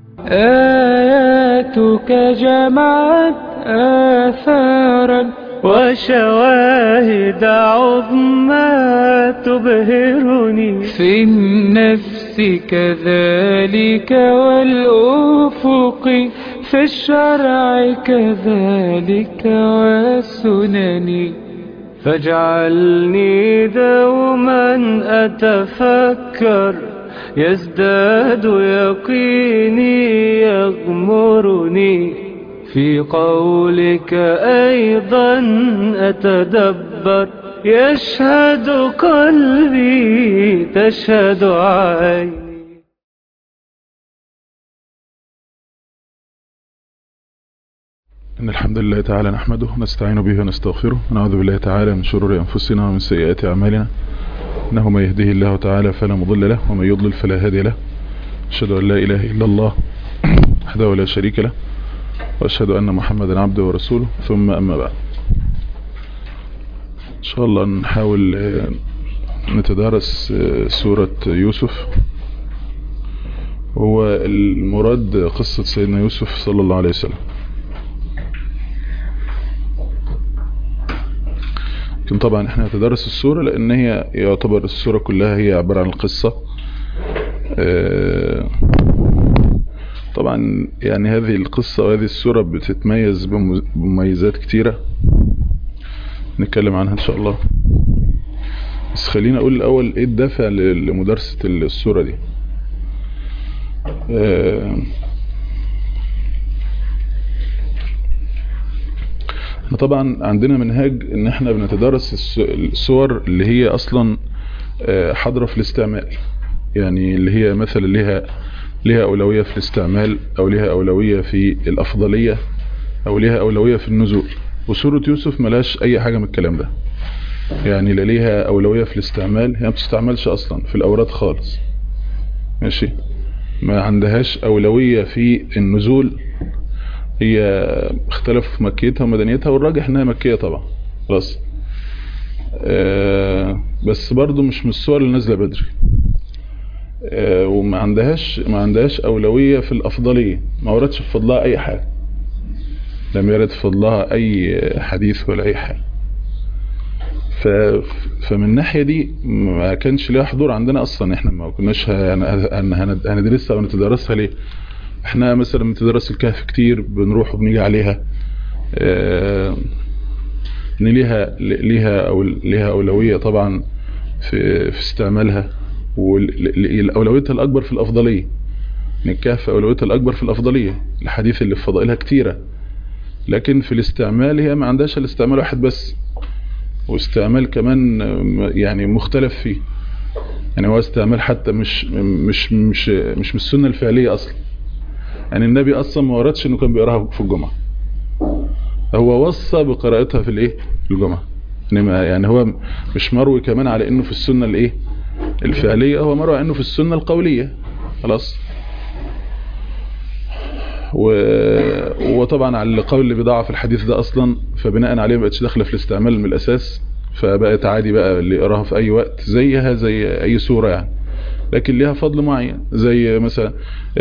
آياتك جمعت آثارا وشواهد عظمى تبهرني في النفس كذلك والأفق في الشرع كذلك والسنن فاجعلني دوما أتفكر يزداد يقيني يغمرني في قولك أيضا أتدبر يشهد قلبي تشهد عيني إن الحمد لله تعالى نحمده ونستعين به ونستغفره ونعوذ بالله تعالى من شرور أنفسنا ومن سيئات أعمالنا إنه من يهده الله تعالى فلا مضل له ومن يضلل فلا هادي له أشهد أن لا إله إلا الله وحده لا شريك له وأشهد أن محمدا عبده ورسوله ثم أما بعد إن شاء الله نحاول نتدارس سورة يوسف هو المراد قصة سيدنا يوسف صلى الله عليه وسلم لكن طبعا احنا نتدرس السورة لان هي يعتبر السورة كلها هي عبارة عن القصة اه طبعا يعني هذه القصة وهذه السورة بتتميز بمميزات كتيرة نتكلم عنها ان شاء الله بس خلينا اقول الاول ايه الدافع لمدرسة السورة دي اه احنا طبعا عندنا منهاج ان احنا بنتدرس الصور اللي هي اصلا حاضرة في الاستعمال يعني اللي هي مثلا لها لها اولوية في الاستعمال او لها اولوية في الافضلية او لها اولوية في النزول وسورة يوسف ملاش اي حاجة من الكلام ده يعني لا ليها اولوية في الاستعمال هي ما بتستعملش اصلا في الاوراد خالص ماشي ما عندهاش اولوية في النزول هي اختلف في مكيتها ومدنيتها والراجح انها مكية طبعا خلاص آه بس برضو مش من الصور اللي نازله بدري آه وما عندهاش ما عندهاش اولويه في الافضليه ما وردش في فضلها اي حاجه لم يرد في فضلها اي حديث ولا اي حاجه ف فمن الناحيه دي ما كانش ليها حضور عندنا اصلا احنا ما كناش هندرسها ونتدرسها ليه احنا مثلا بنتدرس الكهف كتير بنروح وبنيجي عليها اه ان ليها ليها او ليها اولويه طبعا في في استعمالها والاولويتها الاكبر في الافضليه ان الكهف اولويتها الاكبر في الافضليه الحديث اللي في فضائلها كتيره لكن في الاستعمال هي ما عندهاش الاستعمال واحد بس واستعمال كمان يعني مختلف فيه يعني هو استعمال حتى مش مش مش مش من السنه الفعليه اصلا يعني النبي اصلا ما وردش انه كان بيقراها في الجمعة هو وصى بقراءتها في الايه في الجمعة يعني هو مش مروي كمان على انه في السنة الايه الفعلية هو مروي انه في السنة القولية خلاص و... وطبعا على القول اللي بيضعف الحديث ده اصلا فبناء عليه ما بقتش داخله في الاستعمال من الاساس فبقت عادي بقى اللي يقراها في اي وقت زيها زي اي سورة يعني لكن ليها فضل معين زي مثلا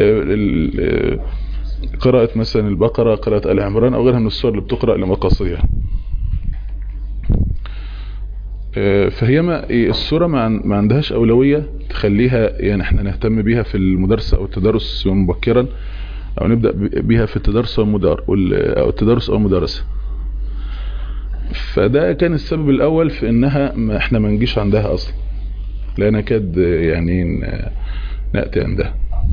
قراءة مثلا البقرة قراءة آل عمران أو غيرها من السور اللي بتقرأ لمقاصدها فهي ما السورة ما عندهاش أولوية تخليها يعني احنا نهتم بيها في المدرسة أو التدرس مبكرا أو نبدأ بيها في التدرس والمدار أو التدرس أو المدرسة فده كان السبب الأول في إنها ما احنا ما نجيش عندها أصلا لا نكاد يعني نأتي عندها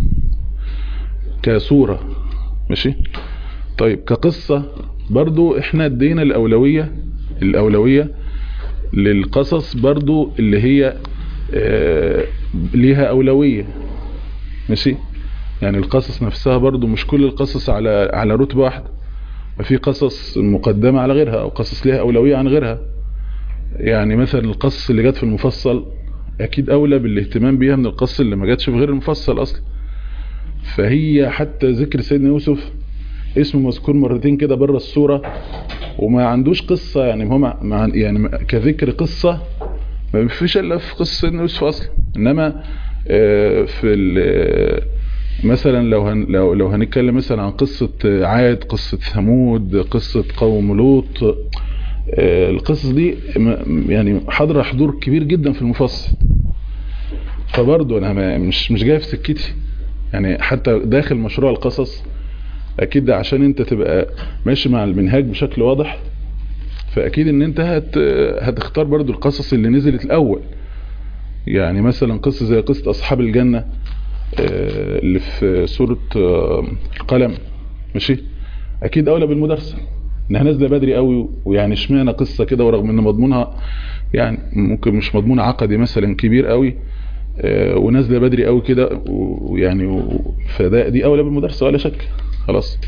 كصورة ماشي طيب كقصة برضو احنا ادينا الأولوية الأولوية للقصص برضو اللي هي اه ليها أولوية ماشي يعني القصص نفسها برضو مش كل القصص على على رتبة واحدة ففي قصص مقدمة على غيرها أو قصص ليها أولوية عن غيرها يعني مثلا القصص اللي جت في المفصل اكيد اولى بالاهتمام بيها من القصة اللي ما جاتش في غير المفصل اصلا فهي حتى ذكر سيدنا يوسف اسمه مذكور مرتين كده بره الصورة وما عندوش قصة يعني هو مع يعني كذكر قصة ما فيش الا في قصة سيدنا يوسف اصلا انما في مثلا لو هن لو لو هنتكلم مثلا عن قصة عاد قصة ثمود قصة قوم لوط آه، القصص دي م- يعني حاضره حضور كبير جدا في المفصل فبرضه انا ما- مش مش جاي في سكتي يعني حتى داخل مشروع القصص اكيد ده عشان انت تبقى ماشي مع المنهاج بشكل واضح فاكيد ان انت هت هتختار برضو القصص اللي نزلت الاول يعني مثلا قصة زي قصة اصحاب الجنة آه، اللي في سورة آه، القلم ماشي اكيد اولى بالمدرسة انها نازله بدري قوي ويعني اشمعنى قصة كده ورغم ان مضمونها يعني ممكن مش مضمون عقدي مثلا كبير قوي آه، ونازله بدري قوي كده و- ويعني و- فده دي اولى بالمدرسة ولا شك خلاص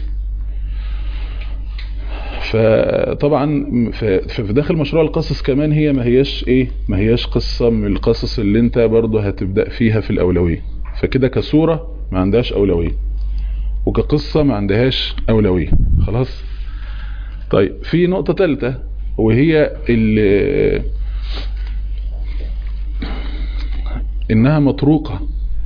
فطبعا ف- في داخل مشروع القصص كمان هي ما هياش ايه ما هياش قصة من القصص اللي انت برضه هتبدأ فيها في الاولوية فكده كصورة ما عندهاش اولوية وكقصة ما عندهاش اولوية خلاص طيب في نقطة ثالثة وهي ال- انها متروكة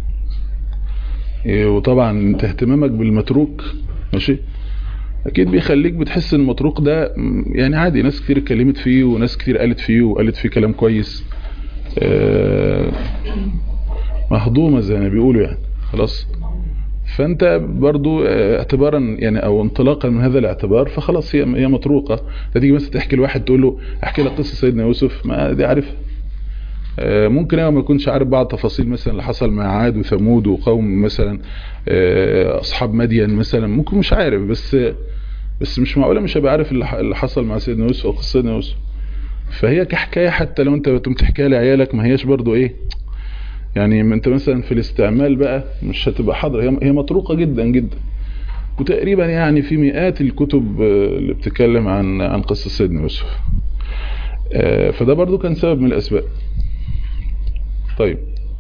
إيه، وطبعا انت اهتمامك بالمتروك ماشي اكيد بيخليك بتحس ان المطروق ده م، يعني عادي ناس كتير اتكلمت فيه وناس كتير قالت فيه وقالت فيه كلام كويس آه، مهضومة زي ما بيقولوا يعني خلاص فانت برضو آه، اعتبارا يعني او انطلاقا من هذا الاعتبار فخلاص هي هي مطروقة تيجي مثلا تحكي لواحد تقول له احكي لك قصة سيدنا يوسف ما دي عارفها آه، ممكن انا ما يكونش عارف بعض تفاصيل مثلا اللي حصل مع عاد وثمود وقوم مثلا آه، اصحاب مدين مثلا ممكن مش عارف بس بس مش معقوله مش هيبقى عارف اللي ح- اللي حصل مع سيدنا يوسف او قصه سيدنا يوسف فهي كحكايه حتى لو انت بتقوم تحكيها لعيالك ما هياش برضو ايه يعني ما انت مثلا في الاستعمال بقى مش هتبقى حاضره هي هي مطروقه جدا جدا وتقريبا يعني في مئات الكتب آه، اللي بتتكلم عن عن قصه سيدنا يوسف آه، فده برضو كان سبب من الاسباب طيب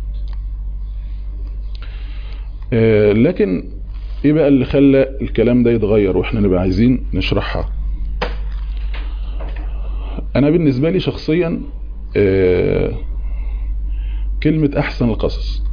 آه، لكن ايه بقى اللي خلى الكلام ده يتغير واحنا نبقى عايزين نشرحها انا بالنسبة لي شخصيا آه، كلمة احسن القصص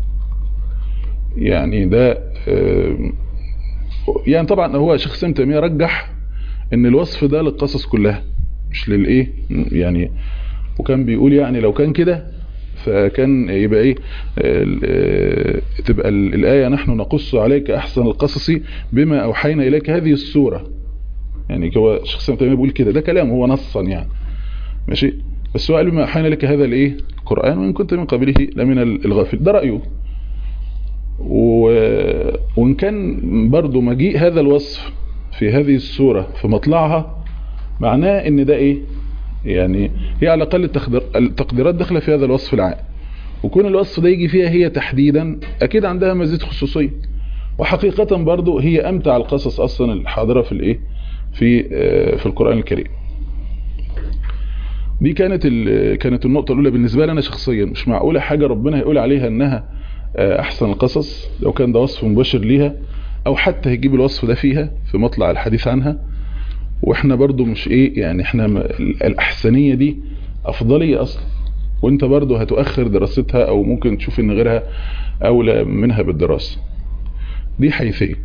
يعني ده آه، يعني طبعا هو شيخ سام تيمية رجح ان الوصف ده للقصص كلها مش للايه يعني وكان بيقول يعني لو كان كده فكان يبقى ايه ال- آه، تبقى ال- الآية نحن نقص عليك أحسن القصص بما أوحينا إليك هذه السورة يعني هو شخص تيمية بيقول كده ده كلام هو نصا يعني ماشي بس هو قال بما أوحينا لك هذا الإيه القرآن وإن كنت من قبله لمن الغافل ده رأيه و... وإن كان برضو مجيء هذا الوصف في هذه السورة في مطلعها معناه ان ده ايه يعني هي على الاقل التقدير التقديرات داخله في هذا الوصف العام وكون الوصف ده يجي فيها هي تحديدا اكيد عندها مزيد خصوصية وحقيقة برضو هي امتع القصص اصلا الحاضرة في الايه في آه، في القرآن الكريم دي كانت ال- كانت النقطة الاولى بالنسبة لي انا شخصيا مش معقولة حاجة ربنا هيقول عليها انها آه، احسن القصص لو كان ده وصف مباشر ليها او حتى هيجيب الوصف ده فيها في مطلع الحديث عنها واحنا برضو مش ايه يعني احنا م- الاحسنية دي افضلية اصلا وانت برضو هتؤخر دراستها او ممكن تشوف ان غيرها اولى منها بالدراسة دي حيثية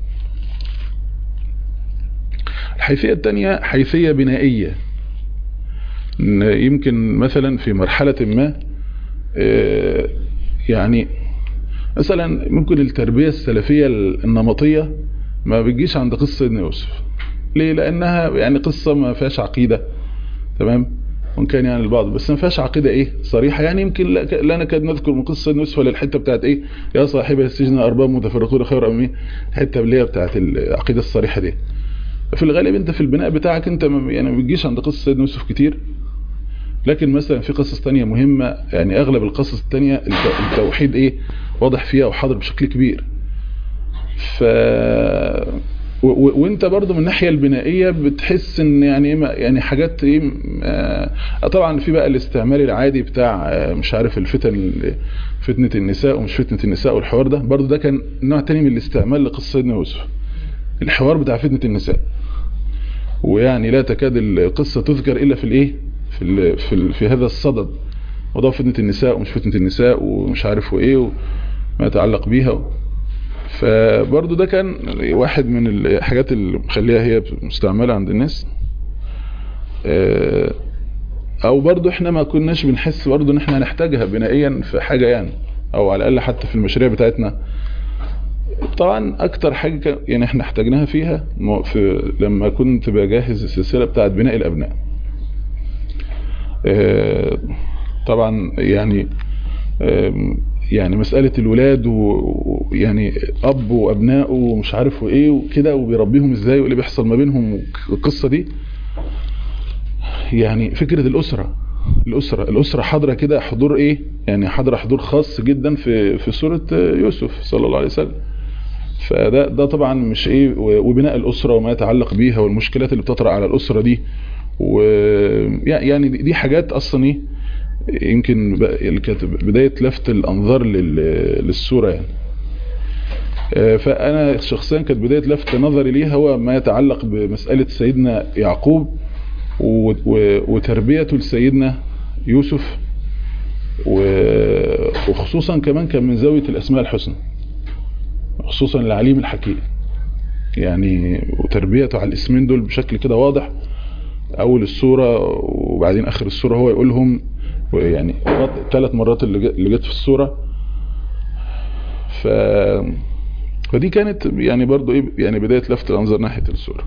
الحيثية التانية حيثية بنائية إن يمكن مثلا في مرحلة ما آه، يعني مثلا ممكن التربية السلفية النمطية ما بتجيش عند قصة سيدنا يوسف ليه لانها يعني قصة ما فيهاش عقيدة تمام وان كان يعني البعض بس ما فيهاش عقيدة ايه صريحة يعني يمكن لا لا نكاد نذكر من قصة سيدنا يوسف ولا الحتة بتاعت ايه يا صاحب السجن ارباب متفرقون خير ام ايه الحتة اللي هي بتاعت العقيدة الصريحة دي في الغالب انت في البناء بتاعك انت ما يعني ما بتجيش عند قصة سيدنا يوسف كتير لكن مثلا في قصص تانية مهمة يعني اغلب القصص التانية الت- التوحيد ايه واضح فيها وحاضر بشكل كبير ف و- و- وانت برضو من الناحية البنائية بتحس ان يعني ايه ما- يعني حاجات ايه آه، طبعا في بقى الاستعمال العادي بتاع آه، مش عارف الفتن فتنة النساء ومش فتنة النساء والحوار ده برضو ده كان نوع تاني من الاستعمال لقصة سيدنا يوسف الحوار بتاع فتنة النساء ويعني لا تكاد القصة تذكر الا في الايه في ال في, ال في هذا الصدد موضوع فتنة النساء ومش فتنة النساء ومش عارف وايه وما يتعلق بيها فبرضو ده كان واحد من الحاجات اللي مخليها هي مستعملة عند الناس آه، او برضو احنا ما كناش بنحس برضو ان احنا هنحتاجها بنائيا في حاجة يعني او على الاقل حتى في المشاريع بتاعتنا طبعا اكتر حاجة كان- يعني احنا احتاجناها فيها مو- في لما كنت بجهز السلسلة بتاعت بناء الابناء آه، طبعا يعني آم، يعني مسألة الولاد و- ويعني أب وأبنائه ومش عارف وإيه وكده وبيربيهم إزاي وإيه اللي بيحصل ما بينهم والقصة دي يعني فكرة الأسرة الأسرة الأسرة حاضرة كده حضور إيه يعني حاضرة حضور خاص جدا في في سورة يوسف صلى الله عليه وسلم فده ده طبعا مش إيه وبناء الأسرة وما يتعلق بيها والمشكلات اللي بتطرأ على الأسرة دي ويعني دي حاجات أصلا إيه يمكن ب- اللي كانت بداية لفت الأنظار لل- للصورة يعني آه، فأنا شخصيا كانت بداية لفت نظري ليها هو ما يتعلق بمسألة سيدنا يعقوب و- و- وتربيته لسيدنا يوسف و- وخصوصا كمان كان من زاوية الأسماء الحسنى خصوصا العليم الحكيم يعني وتربيته على الاسمين دول بشكل كده واضح اول السورة وبعدين اخر السورة هو يقولهم يعني ثلاث مرات اللي جت- اللي جت في السورة ف فدي كانت يعني برضو ايه يعني بداية لفت الانظار ناحية السورة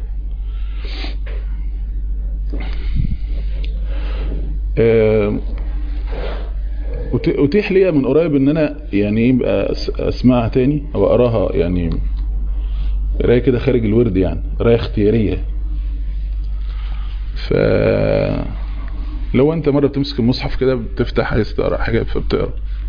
آم، أت- اتيح لي من قريب ان انا يعني يبقى أس- اسمعها تاني او اقراها يعني قرايه كده خارج الورد يعني قرايه اختياريه ف لو انت مره بتمسك المصحف كده بتفتح عايز تقرا حاجه فبتقرا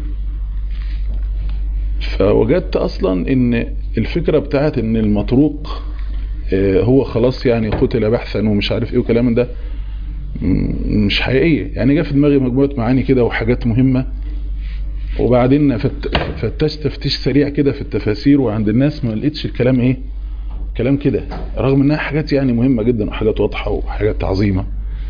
فوجدت اصلا ان الفكره بتاعت ان المطروق آه، هو خلاص يعني قتل بحثا ومش عارف ايه وكلام من ده م- مش حقيقيه يعني جه في دماغي مجموعه معاني كده وحاجات مهمه وبعدين فت- فتشت تفتيش سريع كده في التفاسير وعند الناس ما لقيتش الكلام ايه كلام كده رغم انها حاجات يعني مهمة جدا وحاجات واضحة وحاجات عظيمة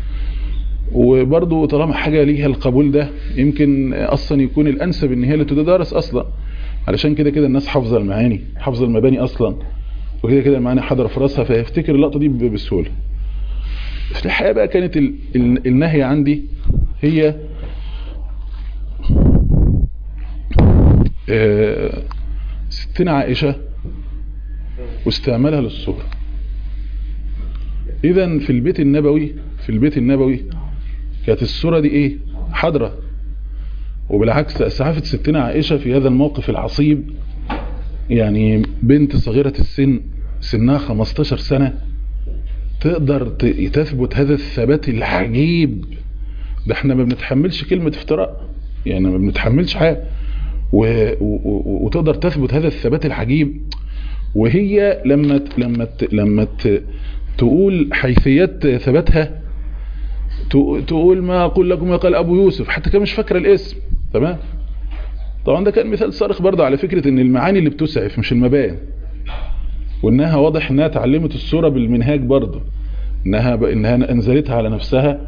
وبرضو طالما حاجة ليها القبول ده يمكن اصلا يكون الانسب ان هي اللي تدرس اصلا علشان كده كده الناس حافظة المعاني حافظة المباني اصلا وكده كده المعاني حاضرة في راسها فيفتكر اللقطة دي ب- بسهولة في الحقيقة بقى كانت ال- ال- النهي عندي هي آه، ستنا عائشة واستعمالها للصورة اذا في البيت النبوي في البيت النبوي كانت الصورة دي ايه حضرة وبالعكس اسعفت ستنا عائشة في هذا الموقف العصيب يعني بنت صغيرة السن سنها 15 سنة تقدر ت- تثبت هذا الثبات العجيب ده احنا ما بنتحملش كلمة افتراء يعني ما بنتحملش حاجة و... و... و... وتقدر تثبت هذا الثبات العجيب وهي لما ت... لما ت... لما ت... تقول حيثيات ثباتها ت... تقول ما اقول لكم ما قال ابو يوسف حتى كان مش فاكره الاسم تمام طبعا ده كان مثال صارخ برضه على فكرة ان المعاني اللي بتسعف مش المبان وانها واضح انها اتعلمت الصورة بالمنهاج برضه انها ب... انها انزلتها على نفسها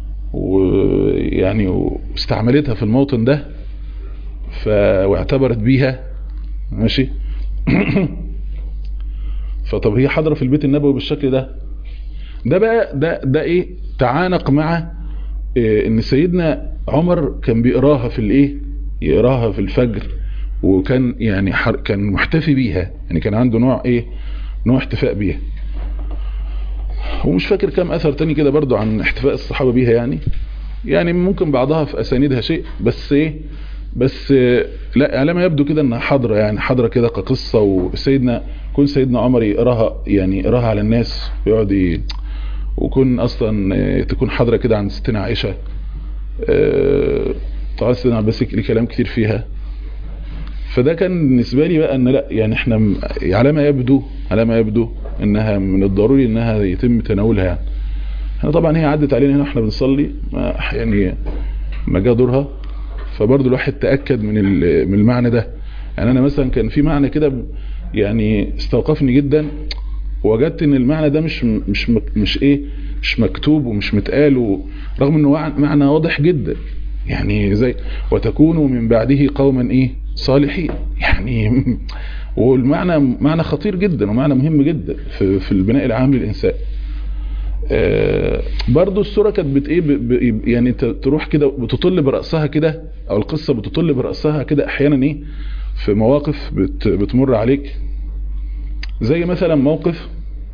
ويعني واستعملتها في الموطن ده ف... واعتبرت بيها ماشي فطب هي حاضره في البيت النبوي بالشكل ده ده بقى ده ده ايه تعانق مع إيه ان سيدنا عمر كان بيقراها في الايه يقراها في الفجر وكان يعني حر كان محتفي بيها يعني كان عنده نوع ايه نوع احتفاء بيها ومش فاكر كام اثر تاني كده برضو عن احتفاء الصحابة بيها يعني يعني ممكن بعضها في اسانيدها شيء بس ايه بس لا على ما يبدو كده انها حاضرة يعني حاضرة كده كقصة وسيدنا كون سيدنا عمر يقراها يعني يقراها على الناس ويقعد ي... وكون اصلا تكون حاضرة كده عند ستنا عائشة طبعا سيدنا عباس ليه كلام كتير فيها فده كان بالنسبة لي بقى ان لا يعني احنا على ما يبدو على ما يبدو انها من الضروري انها يتم تناولها يعني احنا طبعا هي عدت علينا هنا احنا بنصلي ما يعني ما جاء دورها فبرضه الواحد تأكد من من المعنى ده يعني انا مثلا كان في معنى كده يعني استوقفني جدا وجدت ان المعنى ده مش مش مش ايه مش مكتوب ومش متقال رغم انه معنى واضح جدا يعني زي وتكونوا من بعده قوما ايه صالحين يعني والمعنى معنى خطير جدا ومعنى مهم جدا في, في البناء العام للإنسان آه برضو السورة كانت بت ايه ب- ب- يعني ت- تروح كده بتطل برأسها كده او القصة بتطل برأسها كده احيانا ايه في مواقف بت بتمر عليك زي مثلا موقف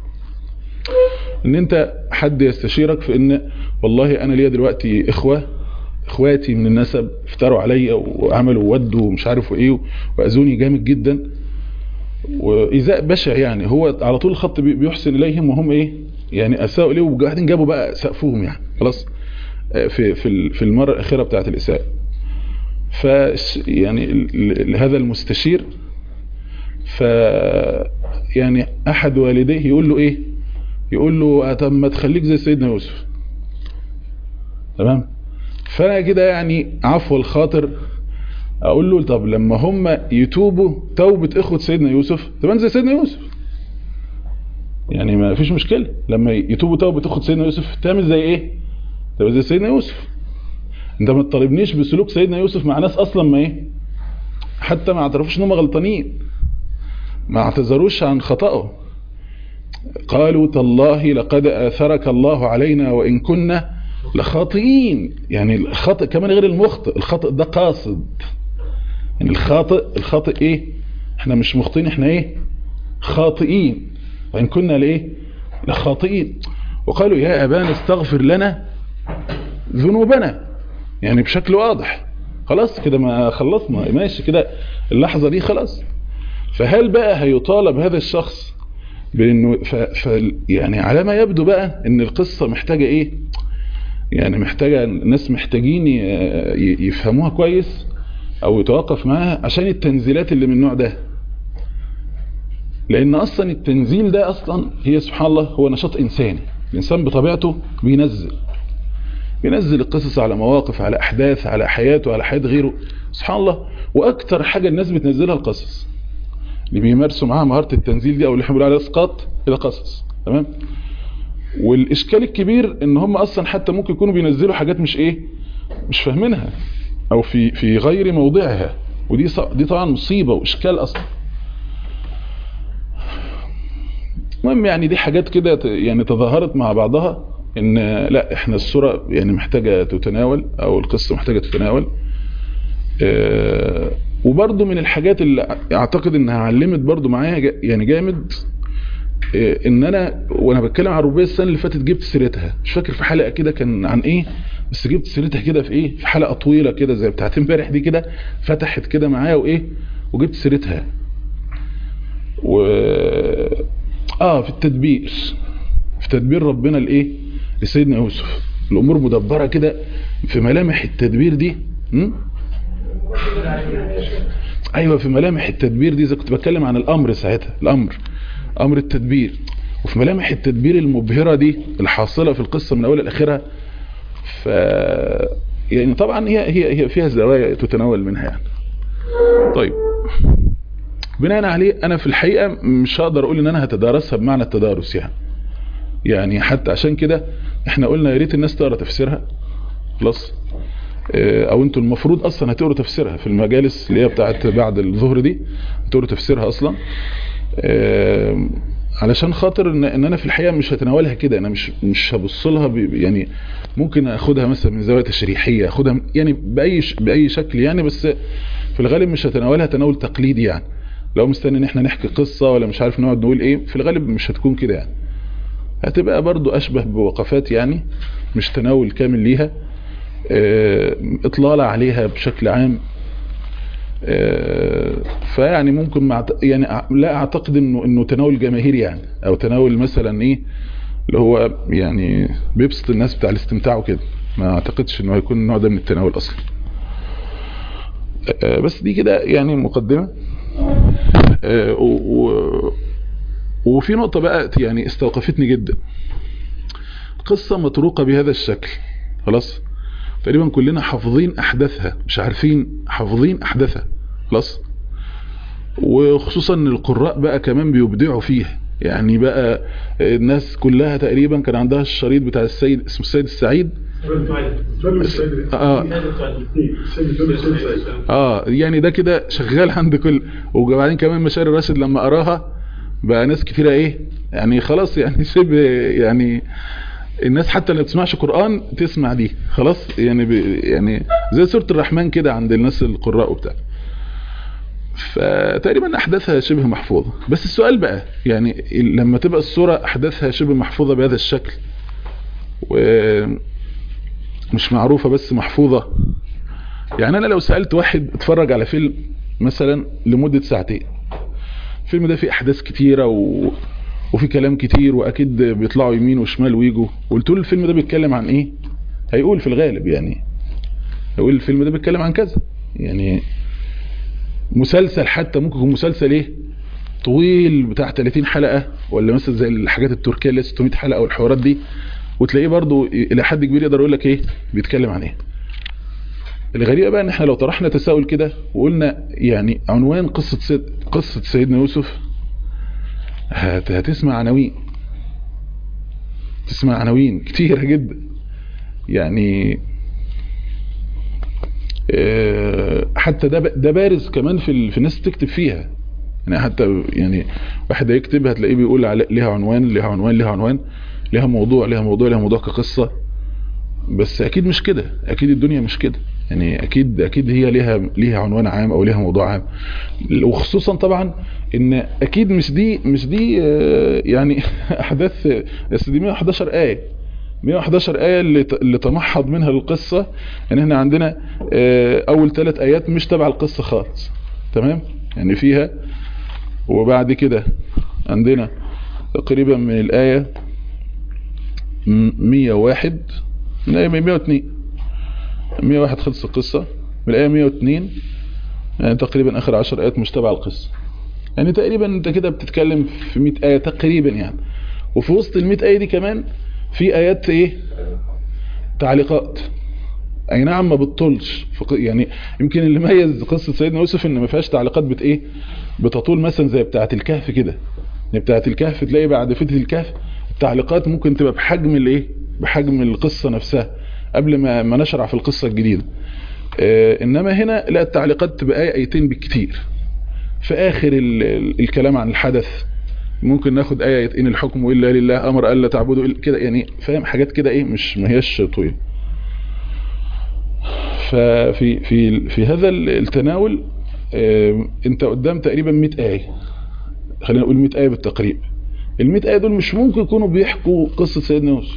ان انت حد يستشيرك في ان والله انا ليا دلوقتي اخوة اخواتي من النسب افتروا عليا وعملوا ودوا ومش عارف ايه واذوني جامد جدا وايذاء بشع يعني هو على طول الخط بي- بيحسن اليهم وهم ايه يعني اساءوا اليه وبعدين جابوا بقى سقفهم يعني خلاص آه، في في ال- في المره الاخيره بتاعه الاساءه ف يعني ال- ال- هذا المستشير ف يعني احد والديه يقول له ايه يقول له آه، طب ما تخليك زي سيدنا يوسف تمام فانا كده يعني عفو الخاطر اقول له طب لما هم يتوبوا توبة اخوة سيدنا يوسف تبقى زي سيدنا يوسف يعني ما فيش مشكلة لما يتوبوا توبة اخوة سيدنا يوسف تعمل زي ايه تبقى زي سيدنا يوسف انت ما تطالبنيش بسلوك سيدنا يوسف مع ناس اصلا ما ايه حتى ما اعترفوش ان هم غلطانين ما اعتذروش عن خطأه قالوا تالله لقد آثرك الله علينا وإن كنا لخاطئين يعني الخطأ كمان غير المخطئ الخطأ ده قاصد يعني الخاطئ الخاطئ ايه احنا مش مخطئين احنا ايه خاطئين وإن كنا لايه لخاطئين وقالوا يا أبانا استغفر لنا ذنوبنا يعني بشكل واضح خلاص كده ما خلصنا ماشي كده اللحظة دي خلاص فهل بقى هيطالب هذا الشخص بانه ف ف يعني على ما يبدو بقى ان القصة محتاجة ايه يعني محتاجة ناس محتاجين ي- ي- يفهموها كويس او يتوقف معاها عشان التنزيلات اللي من النوع ده لان اصلا التنزيل ده اصلا هي سبحان الله هو نشاط انساني الانسان بطبيعته بينزل بينزل القصص على مواقف على احداث على حياته على حياة غيره سبحان الله واكتر حاجة الناس بتنزلها القصص اللي بيمارسوا معاها مهارة التنزيل دي او اللي احنا بنقول عليها اسقاط الى قصص تمام والاشكال الكبير ان هم اصلا حتى ممكن يكونوا بينزلوا حاجات مش ايه مش فاهمينها او في في غير موضعها ودي ص- دي طبعا مصيبة واشكال اصلا المهم يعني دي حاجات كده ت- يعني تظاهرت مع بعضها ان لا احنا الصورة يعني محتاجة تتناول او القصة محتاجة تتناول آه، وبرضو من الحاجات اللي اعتقد انها علمت برضو معايا جا- يعني جامد آه، ان انا وانا بتكلم عن الربوبيه السنه اللي فاتت جبت سيرتها مش فاكر في حلقه كده كان عن ايه بس جبت سيرتها كده في ايه في حلقه طويله كده زي بتاعت امبارح دي كده فتحت كده معايا وايه وجبت سيرتها و اه في التدبير في تدبير ربنا لايه لسيدنا يوسف الامور مدبره كده في ملامح التدبير دي م? ايوه في ملامح التدبير دي زي كنت بتكلم عن الامر ساعتها الامر امر التدبير وفي ملامح التدبير المبهرة دي الحاصلة في القصة من اولها لاخرها ف يعني طبعا هي هي هي فيها زوايا تتناول منها يعني طيب بناء عليه انا في الحقيقة مش هقدر اقول ان انا هتدارسها بمعنى التدارس يعني يعني حتى عشان كده احنا قلنا يا ريت الناس تقرا تفسيرها خلاص اه، او انتوا المفروض اصلا هتقروا تفسيرها في المجالس اللي هي بتاعت بعد الظهر دي هتقروا تفسيرها اصلا اه، علشان خاطر ان, ان انا في الحقيقه مش هتناولها كده انا مش مش هبص لها ب- يعني ممكن اخدها مثلا من زاويه تشريحيه اخدها يعني باي ش- باي شكل يعني بس في الغالب مش هتناولها تناول تقليدي يعني لو مستني ان احنا نحكي قصه ولا مش عارف نقعد نقول ايه في الغالب مش هتكون كده يعني هتبقى برضو اشبه بوقفات يعني مش تناول كامل ليها اه، اطلالة عليها بشكل عام اه، فيعني ممكن مع يعني أع- لا اعتقد انه انه تناول جماهيري يعني او تناول مثلا ايه اللي هو يعني بيبسط الناس بتاع الاستمتاع وكده ما اعتقدش انه هيكون النوع ده من التناول اصلا اه، بس دي كده يعني مقدمة اه، و- و- وفي نقطة بقى يعني استوقفتني جدا قصة مطروقة بهذا الشكل خلاص تقريبا كلنا حافظين احداثها مش عارفين حافظين احداثها خلاص وخصوصا ان القراء بقى كمان بيبدعوا فيها يعني بقى الناس كلها تقريبا كان عندها الشريط بتاع السيد اسمه السيد السعيد اه اه يعني ده كده شغال عند كل وبعدين كمان مشاري راشد لما قراها بقى ناس كتيرة ايه يعني خلاص يعني شبه يعني الناس حتى اللي بتسمعش قرآن تسمع دي خلاص يعني ب يعني زي سورة الرحمن كده عند الناس القراء وبتاع فتقريبا احداثها شبه محفوظة بس السؤال بقى يعني لما تبقى الصورة احداثها شبه محفوظة بهذا الشكل ومش معروفة بس محفوظة يعني انا لو سألت واحد اتفرج على فيلم مثلا لمدة ساعتين الفيلم ده فيه احداث كتيرة و... وفي كلام كتير واكيد بيطلعوا يمين وشمال ويجوا قلت له الفيلم ده بيتكلم عن ايه هيقول في الغالب يعني هيقول الفيلم ده بيتكلم عن كذا يعني مسلسل حتى ممكن يكون مسلسل ايه طويل بتاع 30 حلقة ولا مثلا زي الحاجات التركية اللي 600 حلقة والحوارات دي وتلاقيه برضو الى حد كبير يقدر يقول لك ايه بيتكلم عن ايه الغريبة بقى ان احنا لو طرحنا تساؤل كده وقلنا يعني عنوان قصة سيد قصة سيدنا يوسف هت هتسمع عناوين تسمع عناوين كتيرة جدا يعني حتى ده ده بارز كمان في في الناس تكتب فيها يعني حتى يعني واحد يكتب هتلاقيه بيقول على ليها عنوان ليها عنوان ليها عنوان ليها موضوع ليها موضوع ليها موضوع كقصة بس اكيد مش كده اكيد الدنيا مش كده يعني اكيد اكيد هي ليها ليها عنوان عام او ليها موضوع عام وخصوصا طبعا ان اكيد مش دي مش دي يعني احداث بس دي 111 ايه 111 آية اللي اللي تمحض منها القصة يعني احنا عندنا اول ثلاث ايات مش تبع القصة خالص تمام يعني فيها وبعد كده عندنا تقريبا من الآية 101 من الآية 102 101 خلص القصة من الآية 102 يعني تقريبا آخر 10 آيات مش تبع القصة يعني تقريبا انت كده بتتكلم في 100 آية تقريبا يعني وفي وسط ال 100 آية دي كمان في آيات ايه تعليقات اي نعم ما بتطولش يعني يمكن اللي ميز قصة سيدنا يوسف ان ما فيهاش تعليقات بت ايه بتطول مثلا زي بتاعة الكهف كده يعني بتاعة الكهف تلاقي بعد فتح الكهف التعليقات ممكن تبقى بحجم الايه بحجم القصة نفسها قبل ما ما نشرع في القصة الجديدة آه انما هنا لا التعليقات تبقى ايه ايتين بالكتير في اخر الكلام عن الحدث ممكن ناخد آية إن الحكم إلا لله أمر ألا تعبدوا إلا كده يعني فاهم حاجات كده إيه مش ما هيش طويلة ففي في في هذا التناول اه انت قدام تقريبا 100 آية خلينا نقول 100 آية بالتقريب ال 100 آية دول مش ممكن يكونوا بيحكوا قصة سيدنا يوسف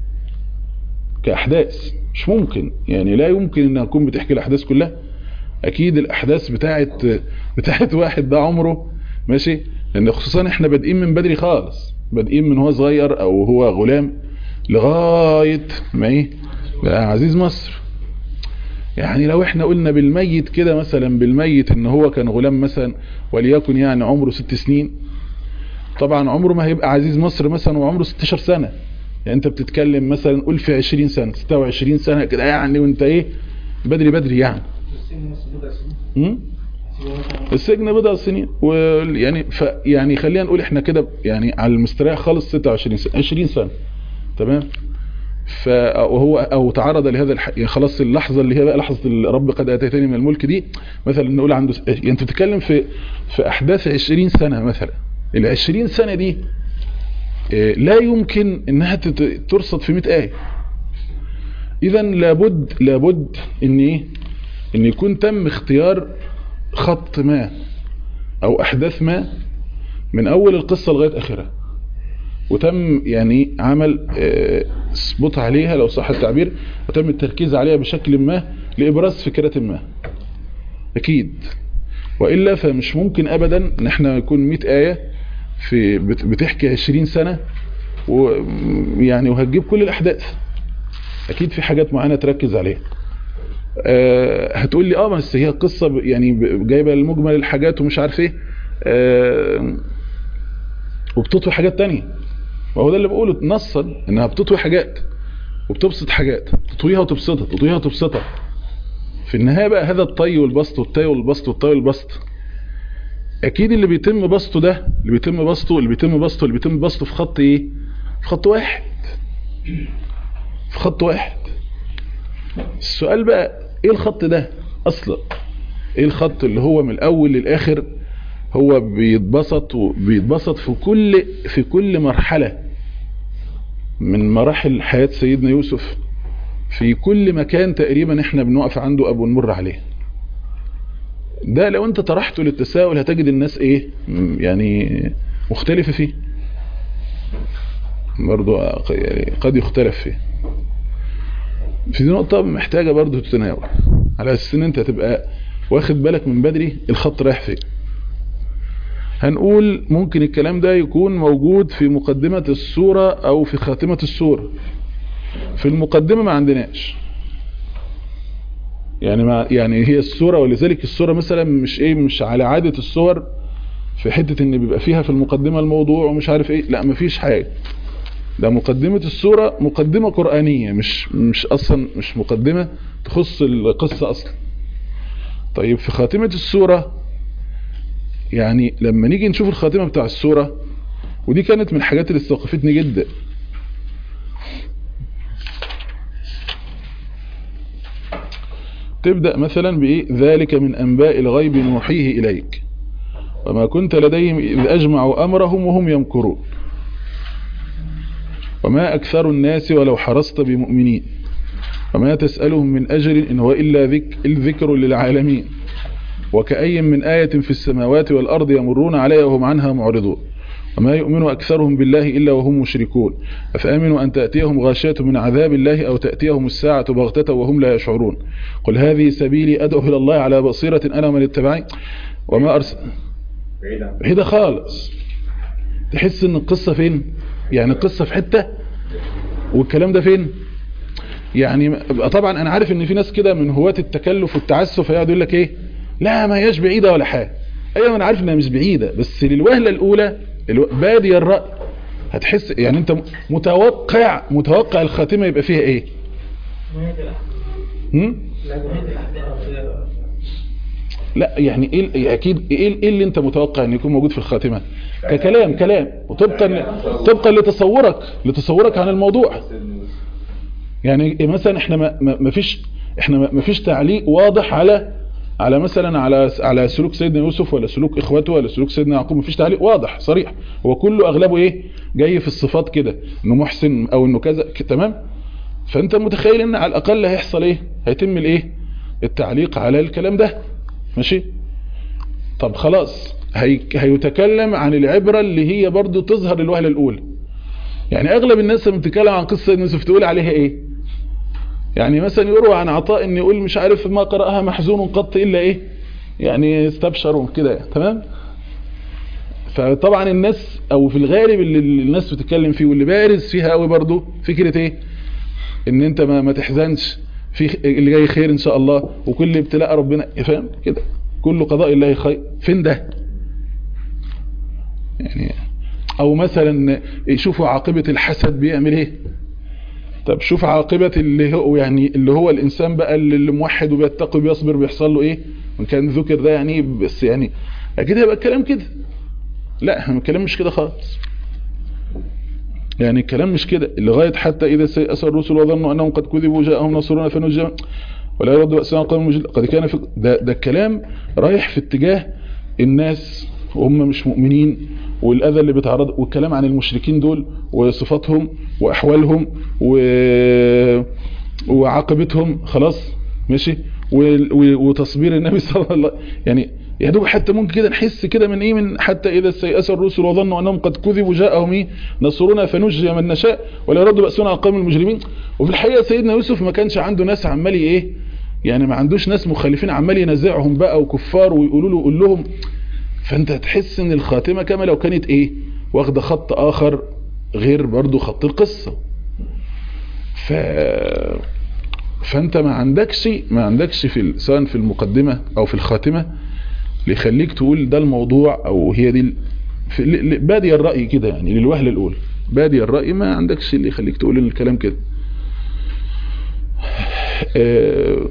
كأحداث مش ممكن يعني لا يمكن انها تكون بتحكي الأحداث كلها أكيد الأحداث بتاعت بتاعت واحد ده عمره ماشي لان خصوصا احنا بادئين من بدري خالص بادئين من هو صغير او هو غلام لغاية ما ايه بقى عزيز مصر يعني لو احنا قلنا بالميت كده مثلا بالميت ان هو كان غلام مثلا وليكن يعني عمره ست سنين طبعا عمره ما هيبقى عزيز مصر مثلا وعمره 16 سنة يعني انت بتتكلم مثلا قول في 20 سنة 26 سنة كده يعني وانت ايه بدري بدري يعني السجن بضع سنين ويعني ف يعني خلينا نقول احنا كده يعني على المستريح خالص 26 سنه 20 سنه تمام ف وهو او تعرض لهذا الح... يعني خلاص اللحظه اللي هي بقى لحظه رب قد اتيتني من الملك دي مثلا نقول عنده يعني انت بتتكلم في في احداث 20 سنه مثلا ال 20 سنه دي لا يمكن انها ترصد في 100 ايه اذا لابد لابد ان ايه ان يكون تم اختيار خط ما او احداث ما من اول القصة لغاية اخرها وتم يعني عمل سبوت عليها لو صح التعبير وتم التركيز عليها بشكل ما لابراز فكرة ما اكيد وإلا فمش ممكن ابدا ان احنا يكون 100 آية في بتحكي 20 سنة ويعني وهتجيب كل الاحداث اكيد في حاجات معينة تركز عليها أه هتقول لي اه بس هي قصة يعني جايبة المجمل الحاجات ومش عارف ايه أه وبتطوي حاجات تانية وهو ده اللي بقوله نصا انها بتطوي حاجات وبتبسط حاجات تطويها وتبسطها تطويها وتبسطها في النهاية بقى هذا الطي والبسط والطي والبسط والطي والبسط اكيد اللي بيتم بسطه ده اللي بيتم بسطه اللي بيتم بسطه اللي بيتم بسطه في خط ايه في خط واحد في خط واحد السؤال بقى ايه الخط ده اصلا ايه الخط اللي هو من الاول للاخر هو بيتبسط وبيتبسط في كل في كل مرحلة من مراحل حياة سيدنا يوسف في كل مكان تقريبا احنا بنقف عنده او بنمر عليه ده لو انت طرحته للتساؤل هتجد الناس ايه يعني مختلفة فيه برضو يعني قد يختلف فيه في دي نقطة محتاجة برضو تتناول على اساس ان انت تبقى واخد بالك من بدري الخط رايح فين هنقول ممكن الكلام ده يكون موجود في مقدمة السورة او في خاتمة السورة في المقدمة ما عندناش يعني ما يعني هي السورة ولذلك السورة مثلا مش ايه مش على عادة السور في حتة ان بيبقى فيها في المقدمة الموضوع ومش عارف ايه لا مفيش حاجة ده مقدمة السورة مقدمة قرآنية مش مش اصلا مش مقدمة تخص القصة اصلا طيب في خاتمة السورة يعني لما نيجي نشوف الخاتمة بتاع السورة ودي كانت من الحاجات اللي استوقفتني جدا تبدأ مثلا بإيه ذلك من أنباء الغيب نوحيه إليك وما كنت لديهم إذ أجمعوا أمرهم وهم يمكرون وما أكثر الناس ولو حرصت بمؤمنين وما تسألهم من أجر إن هو إلا ذك الذكر للعالمين وكأي من آية في السماوات والأرض يمرون عليها وهم عنها معرضون وما يؤمن أكثرهم بالله إلا وهم مشركون أفأمنوا أن تأتيهم غاشية من عذاب الله أو تأتيهم الساعة بغتة وهم لا يشعرون قل هذه سبيلي أدعو إلى الله على بصيرة أنا من اتبعي وما أرسل بعيدة خالص تحس ان القصة فين يعني القصة في حتة والكلام ده فين يعني طبعا انا عارف ان في ناس كده من هواة التكلف والتعسف هيقعد يقول لك ايه لا ما هياش بعيدة ولا حاجة ايوه انا عارف انها مش بعيدة بس للوهلة الاولى الو... بادي الرأي هتحس يعني انت متوقع متوقع الخاتمة يبقى فيها ايه هم؟ لا يعني ايه اكيد ايه ايه اللي انت متوقع ان يكون موجود في الخاتمه ككلام كلام وطبقا طبقا لتصورك لتصورك عن الموضوع يعني مثلا احنا ما, ما فيش احنا ما فيش تعليق واضح على على مثلا على على سلوك سيدنا يوسف ولا سلوك اخواته ولا سلوك سيدنا يعقوب ما فيش تعليق واضح صريح هو كله اغلبه ايه جاي في الصفات كده انه محسن او انه كذا تمام فانت متخيل ان على الاقل هيحصل ايه هيتم الايه التعليق على الكلام ده ماشي طب خلاص هي... هيتكلم عن العبرة اللي هي برضو تظهر للوهلة الاولى يعني اغلب الناس لما بتتكلم عن قصة يوسف تقول عليها ايه يعني مثلا يروى عن عطاء ان يقول مش عارف ما قرأها محزون قط الا ايه يعني استبشر كده تمام فطبعا الناس او في الغالب اللي الناس بتتكلم فيه واللي بارز فيها قوي برضو فكرة ايه ان انت ما, ما تحزنش في اللي جاي خير ان شاء الله وكل ابتلاء ربنا فاهم كده كل قضاء الله خير فين ده يعني او مثلا يشوفوا عاقبة الحسد بيعمل ايه طب شوف عاقبة اللي هو يعني اللي هو الانسان بقى اللي موحد وبيتقي وبيصبر بيحصل له ايه وان كان ذكر ده يعني بس يعني اكيد هيبقى الكلام كده لا الكلام مش كده خالص يعني الكلام مش كده لغاية حتى إذا سيأس الرسل وظنوا أنهم قد كذبوا جاءهم نصرنا فنجا ولا يرد بأسنا قوم المجل قد كان في ده, ده الكلام رايح في اتجاه الناس وهم مش مؤمنين والأذى اللي بيتعرض والكلام عن المشركين دول وصفاتهم وأحوالهم و... وعاقبتهم خلاص ماشي وتصبير النبي صلى الله عليه وسلم يعني يا دوب حتى ممكن كده نحس كده من ايه من حتى اذا استيأس الرسل وظنوا انهم قد كذبوا جاءهم ايه نصرنا فنجي من نشاء ولا يرد بأسنا على قوم المجرمين وفي الحقيقه سيدنا يوسف ما كانش عنده ناس عمال ايه يعني ما عندوش ناس مخالفين عمال ينازعهم بقى وكفار ويقولوا له قول لهم فانت تحس ان الخاتمه كما لو كانت ايه واخده خط اخر غير برضو خط القصه ف فانت ما عندكش ما عندكش في سواء في المقدمه او في الخاتمه اللي يخليك تقول ده الموضوع او هي دي في بادي الرأي كده يعني للوهلة الاولى بادي الرأي ما عندكش اللي يخليك تقول الكلام كده آه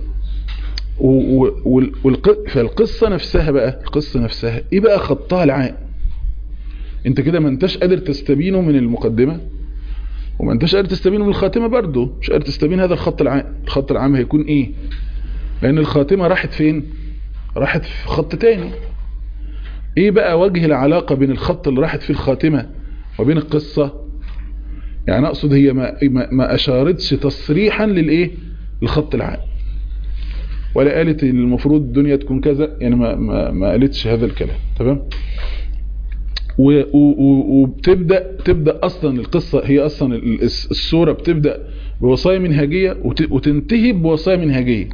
فالقصة نفسها بقى القصة نفسها ايه بقى خطها العام انت كده ما انتش قادر تستبينه من المقدمة وما انتش قادر تستبينه من الخاتمة برضه مش قادر تستبين هذا الخط العام الخط العام هيكون ايه لان الخاتمة راحت فين راحت في خط تاني ايه بقى وجه العلاقة بين الخط اللي راحت فيه الخاتمة وبين القصة يعني اقصد هي ما, ما, ما اشارتش تصريحا للايه الخط العام ولا قالت المفروض الدنيا تكون كذا يعني ما, ما, ما قالتش هذا الكلام تمام وبتبدأ تبدأ أصلا القصة هي أصلا السورة بتبدأ بوصايا منهجية وتنتهي بوصايا منهجية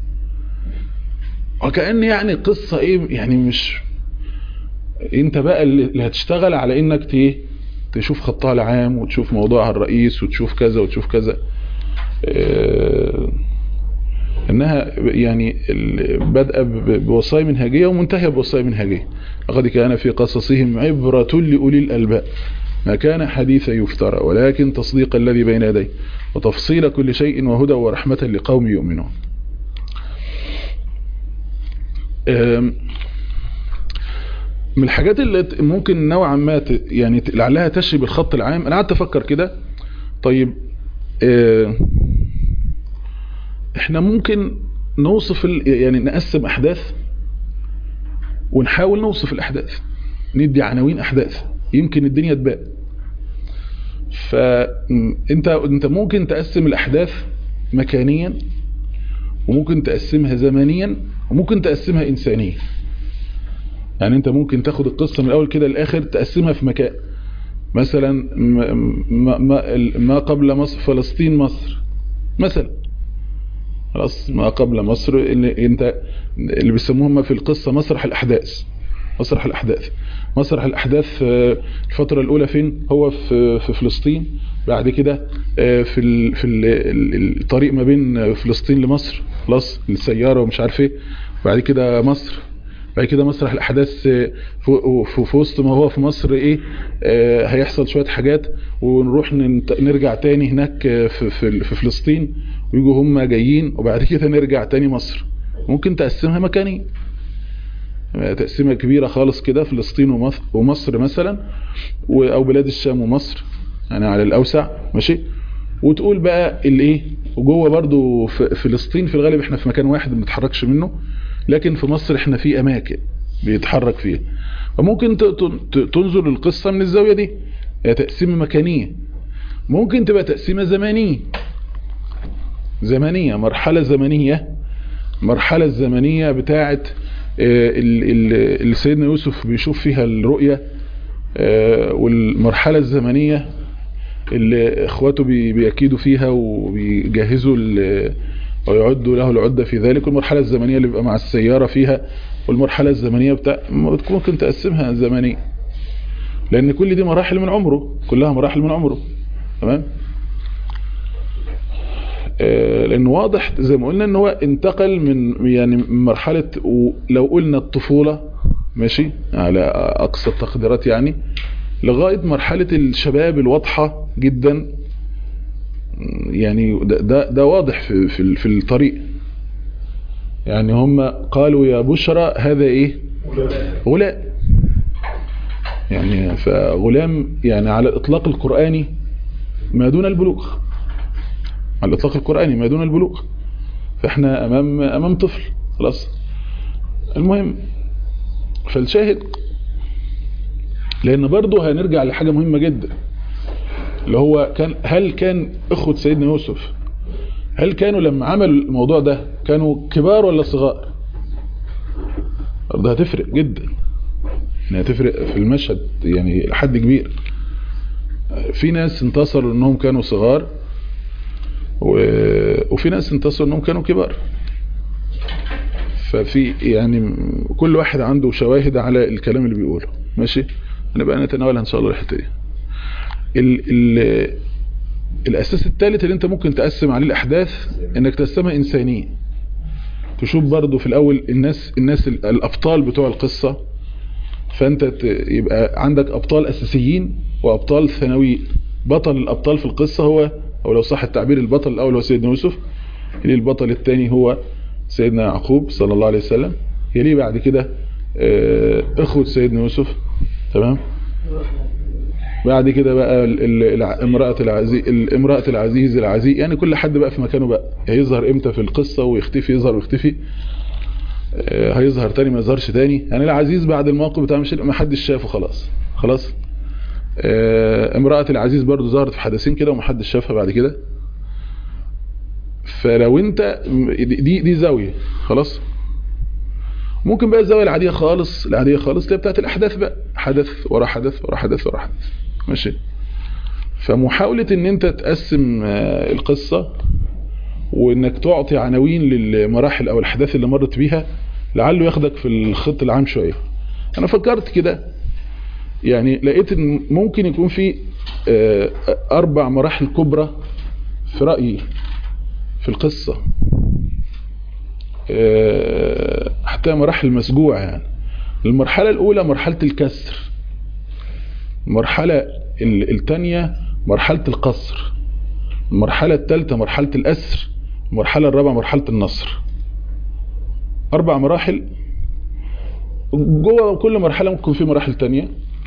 وكأن يعني قصة ايه يعني مش انت بقى اللي هتشتغل على انك ايه تشوف خطها العام وتشوف موضوعها الرئيس وتشوف كذا وتشوف كذا اه انها يعني بدأ بوصايا منهجية ومنتهية بوصايا منهجية لقد كان في قصصهم عبرة لأولي الألباب ما كان حديثا يفترى ولكن تصديق الذي بين يديه وتفصيل كل شيء وهدى ورحمة لقوم يؤمنون من الحاجات اللي ممكن نوعا ما يعني لعلها تشري بالخط العام انا قعدت افكر كده طيب احنا ممكن نوصف يعني نقسم احداث ونحاول نوصف الاحداث ندي عناوين احداث يمكن الدنيا تبان فانت انت ممكن تقسم الاحداث مكانيا وممكن تقسمها زمنيا وممكن تقسمها انسانيا يعني انت ممكن تاخد القصة من الاول كده للاخر تقسمها في مكان مثلا ما, ما, ما قبل مصر فلسطين مصر مثلا خلاص ما قبل مصر اللي انت اللي بيسموهم في القصة مسرح الاحداث مسرح الاحداث مسرح الاحداث الفترة الاولى فين هو في في فلسطين بعد كده في ال في ال الطريق ما بين فلسطين لمصر خلاص السيارة ومش عارف ايه بعد كده مصر بعد كده مسرح الاحداث في وسط ما هو في مصر ايه آه هيحصل شوية حاجات ونروح نرجع تاني هناك في, في, في فلسطين ويجوا هم جايين وبعد كده نرجع تاني مصر ممكن تقسمها مكاني تقسيمة كبيرة خالص كده فلسطين ومصر مثلا او بلاد الشام ومصر يعني على الاوسع ماشي وتقول بقى الايه وجوه برضو في فلسطين في الغالب احنا في مكان واحد ما بنتحركش منه لكن في مصر احنا في اماكن بيتحرك فيها فممكن تنظر للقصة من الزاوية دي هي تقسيمة مكانية ممكن تبقى تقسيمة زمانية زمنية مرحلة زمنية مرحلة الزمنية بتاعت اللي سيدنا يوسف بيشوف فيها الرؤية والمرحلة الزمنية اللي اخواته بيأكيدوا فيها وبيجهزوا ويعدوا له العدة في ذلك والمرحلة الزمنية اللي بيبقى مع السيارة فيها والمرحلة الزمنية بتاع ممكن تقسمها زمنية لان كل دي مراحل من عمره كلها مراحل من عمره تمام آه لان واضح زي ما قلنا ان هو انتقل من يعني مرحلة لو قلنا الطفولة ماشي على اقصى التقديرات يعني لغاية مرحلة الشباب الواضحة جدا يعني ده, ده, ده واضح في, في, في الطريق يعني هم قالوا يا بشرى هذا ايه غلام يعني فغلام يعني على الاطلاق القرآني ما دون البلوغ على الاطلاق القرآني ما دون البلوغ فاحنا امام امام طفل خلاص المهم فالشاهد لان برضه هنرجع لحاجة مهمة جدا اللي هو كان هل كان اخوة سيدنا يوسف هل كانوا لما عملوا الموضوع ده كانوا كبار ولا صغار ده هتفرق جدا يعني هتفرق في المشهد يعني لحد كبير في ناس انتصروا انهم كانوا صغار و... وفي ناس انتصروا انهم كانوا كبار ففي يعني كل واحد عنده شواهد على الكلام اللي بيقوله ماشي هنبقى نتناولها ان شاء الله الحته دي ال ال الاساس الثالث اللي انت ممكن تقسم عليه الاحداث انك تقسمها انسانيه تشوف برضو في الاول الناس الناس الابطال بتوع القصة فانت يبقى عندك ابطال اساسيين وابطال ثانويين بطل الابطال في القصة هو او لو صح التعبير البطل الاول هو سيدنا يوسف يلي البطل الثاني هو سيدنا يعقوب صلى الله عليه وسلم يلي بعد كده اخوة سيدنا يوسف تمام بعد كده بقى ال- ال- الع- امرأة العزيز امرأة العزيز العزيز يعني كل حد بقى في مكانه بقى هيظهر امتى في القصة ويختفي يظهر ويختفي آه، هيظهر تاني ما يظهرش تاني يعني العزيز بعد الموقف بتاع مش ما حدش شافه خلاص خلاص آه، امرأة العزيز برضو ظهرت في حدثين كده وما حدش شافها بعد كده فلو انت دي دي زاوية خلاص ممكن بقى الزاوية العادية خالص العادية خالص اللي هي بتاعت الأحداث بقى حدث ورا حدث ورا حدث ورا حدث ماشي فمحاولة ان انت تقسم آه، القصة وانك تعطي عناوين للمراحل او الاحداث اللي مرت بيها لعله ياخدك في الخط العام شوية انا فكرت كده يعني لقيت ان ممكن يكون في آه، اربع مراحل كبرى في رأيي في القصة آه، حتى مراحل مسجوعة يعني المرحلة الأولى مرحلة الكسر المرحلة ال- الثانية مرحلة القصر المرحلة الثالثة مرحلة الأسر المرحلة الرابعة مرحلة النصر أربع مراحل جوه كل مرحلة ممكن في مراحل تانية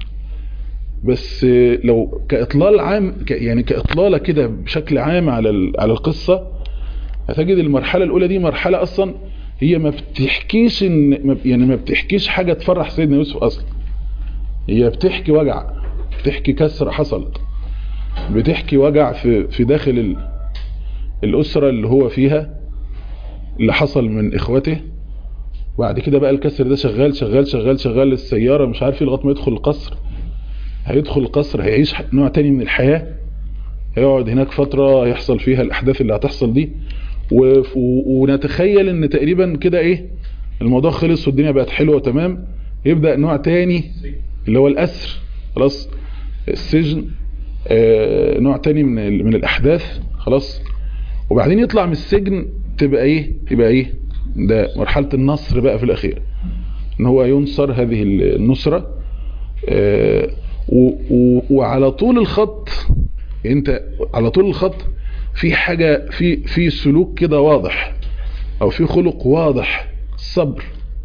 بس آه، لو كإطلال عام ك- يعني كإطلالة كده بشكل عام على ال- على القصة هتجد المرحلة الأولى دي مرحلة أصلا هي ما بتحكيش إن ما- يعني ما بتحكيش حاجة تفرح سيدنا يوسف أصلا هي بتحكي وجع بتحكي كسر حصلت بتحكي وجع في في داخل ال- الأسرة اللي هو فيها اللي حصل من إخوته وبعد كده بقى الكسر ده شغال شغال شغال شغال السيارة مش عارف ايه لغايه ما يدخل القصر هيدخل القصر هيعيش ح- نوع تاني من الحياة هيقعد هناك فترة يحصل فيها الأحداث اللي هتحصل دي و- و- ونتخيل ان تقريبا كده ايه الموضوع خلص والدنيا بقت حلوة تمام يبدأ نوع تاني اللي هو الأسر خلاص السجن آه نوع تاني من ال- من الأحداث خلاص وبعدين يطلع من السجن تبقى ايه يبقى ايه ده مرحلة النصر بقى في الأخير ان هو ينصر هذه النصرة آه و- و- وعلى طول الخط انت على طول الخط في حاجة في في سلوك كده واضح او في خلق واضح الصبر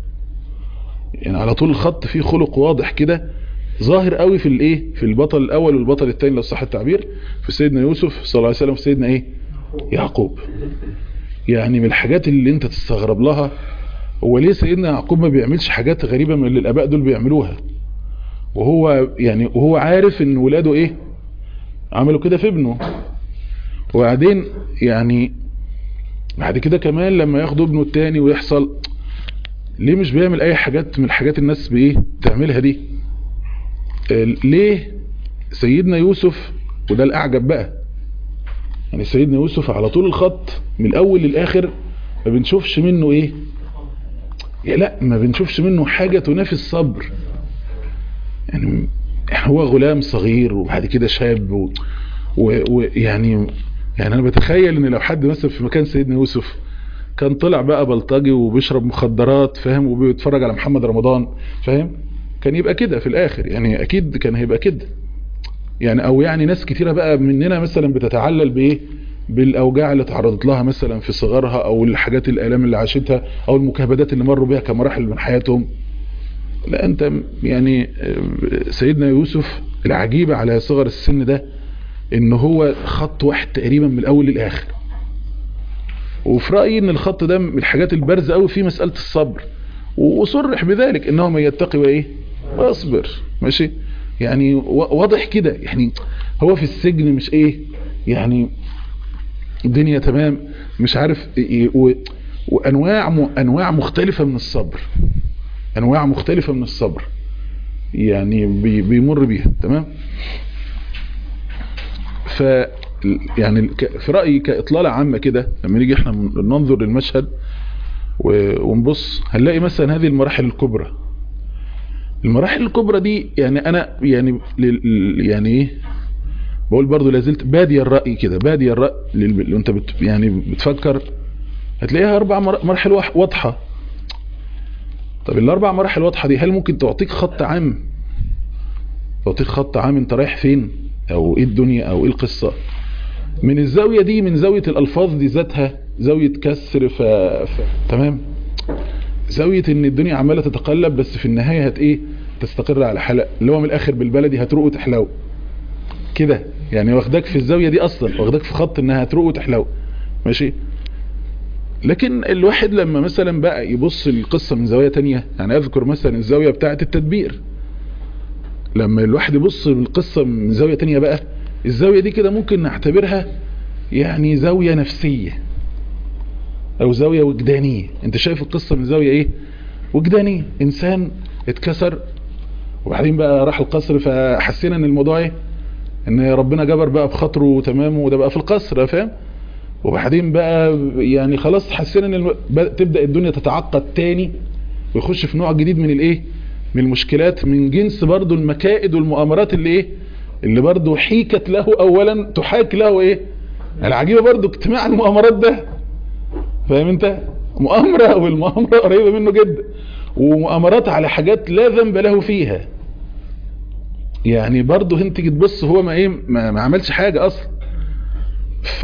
يعني على طول الخط في خلق واضح كده ظاهر قوي في الايه في البطل الاول والبطل الثاني لو صح التعبير في سيدنا يوسف صلى الله عليه وسلم في سيدنا ايه يعقوب يعني من الحاجات اللي انت تستغرب لها هو ليه سيدنا يعقوب ما بيعملش حاجات غريبة من اللي الاباء دول بيعملوها وهو يعني وهو عارف ان ولاده ايه عملوا كده في ابنه وبعدين يعني بعد كده كمان لما ياخدوا ابنه التاني ويحصل ليه مش بيعمل اي حاجات من الحاجات الناس بايه بتعملها دي آه، ليه سيدنا يوسف وده الاعجب بقى يعني سيدنا يوسف على طول الخط من الاول للاخر ما بنشوفش منه ايه يا لا ما بنشوفش منه حاجة تنافي الصبر يعني هو غلام صغير وبعد كده شاب و- و- ويعني يعني انا بتخيل ان لو حد مثلا في مكان سيدنا يوسف كان طلع بقى بلطجي وبيشرب مخدرات فاهم وبيتفرج على محمد رمضان فاهم كان يبقى كده في الاخر يعني اكيد كان هيبقى كده يعني او يعني ناس كتيرة بقى مننا مثلا بتتعلل بايه بالاوجاع اللي تعرضت لها مثلا في صغرها او الحاجات الالام اللي عاشتها او المكابدات اللي مروا بيها كمراحل من حياتهم لا انت يعني آه، سيدنا يوسف العجيبة على صغر السن ده ان هو خط واحد تقريبا من الاول للاخر وفي رأيي ان الخط ده من الحاجات البارزة قوي في مسألة الصبر وصرح بذلك انه من يتقي وايه ويصبر ماشي يعني و- واضح كده يعني هو في السجن مش ايه يعني الدنيا تمام مش عارف إيه و- وانواع م- انواع مختلفة من الصبر انواع مختلفة من الصبر يعني بي- بيمر بيها تمام ف يعني ك- في رأيي كإطلالة عامة كده لما نيجي احنا من- ننظر للمشهد و- ونبص هنلاقي مثلا هذه المراحل الكبرى المراحل الكبرى دي يعني انا يعني لل- يعني ايه بقول برضو لازلت بادي الرأي كده بادي الرأي لل- اللي انت بت يعني بتفكر هتلاقيها اربع مر- مراحل واح- واضحة طب الاربع مراحل واضحة دي هل ممكن تعطيك خط عام تعطيك خط عام انت رايح فين او ايه الدنيا او ايه القصة من الزاوية دي من زاوية الالفاظ دي ذاتها زاوية كسر ف... ف... تمام زاوية ان الدنيا عمالة تتقلب بس في النهاية هت ايه تستقر على حلق اللي هو من الاخر بالبلدي هتروق وتحلو كده يعني واخداك في الزاوية دي اصلا واخداك في خط انها تروق وتحلو ماشي لكن الواحد لما مثلا بقى يبص القصة من زاوية تانية يعني اذكر مثلا الزاوية بتاعة التدبير لما الواحد يبص القصة من زاوية تانية بقى الزاوية دي كده ممكن نعتبرها يعني زاوية نفسية او زاوية وجدانية انت شايف القصة من زاوية ايه وجدانية انسان اتكسر وبعدين بقى راح القصر فحسينا ان الموضوع ايه ان ربنا جبر بقى بخاطره تمام وده بقى في القصر فاهم وبعدين بقى يعني خلاص حسينا ان الم... تبدأ الدنيا تتعقد تاني ويخش في نوع جديد من الايه من المشكلات من جنس برضو المكائد والمؤامرات اللي ايه اللي برضو حيكت له اولا تحاك له ايه العجيبة برضو اجتماع المؤامرات ده فاهم انت مؤامرة والمؤامرة قريبة منه جدا ومؤامرات على حاجات لا ذنب له فيها يعني برضو انت تيجي تبص هو ما ايه ما, ما عملش حاجة اصلا ف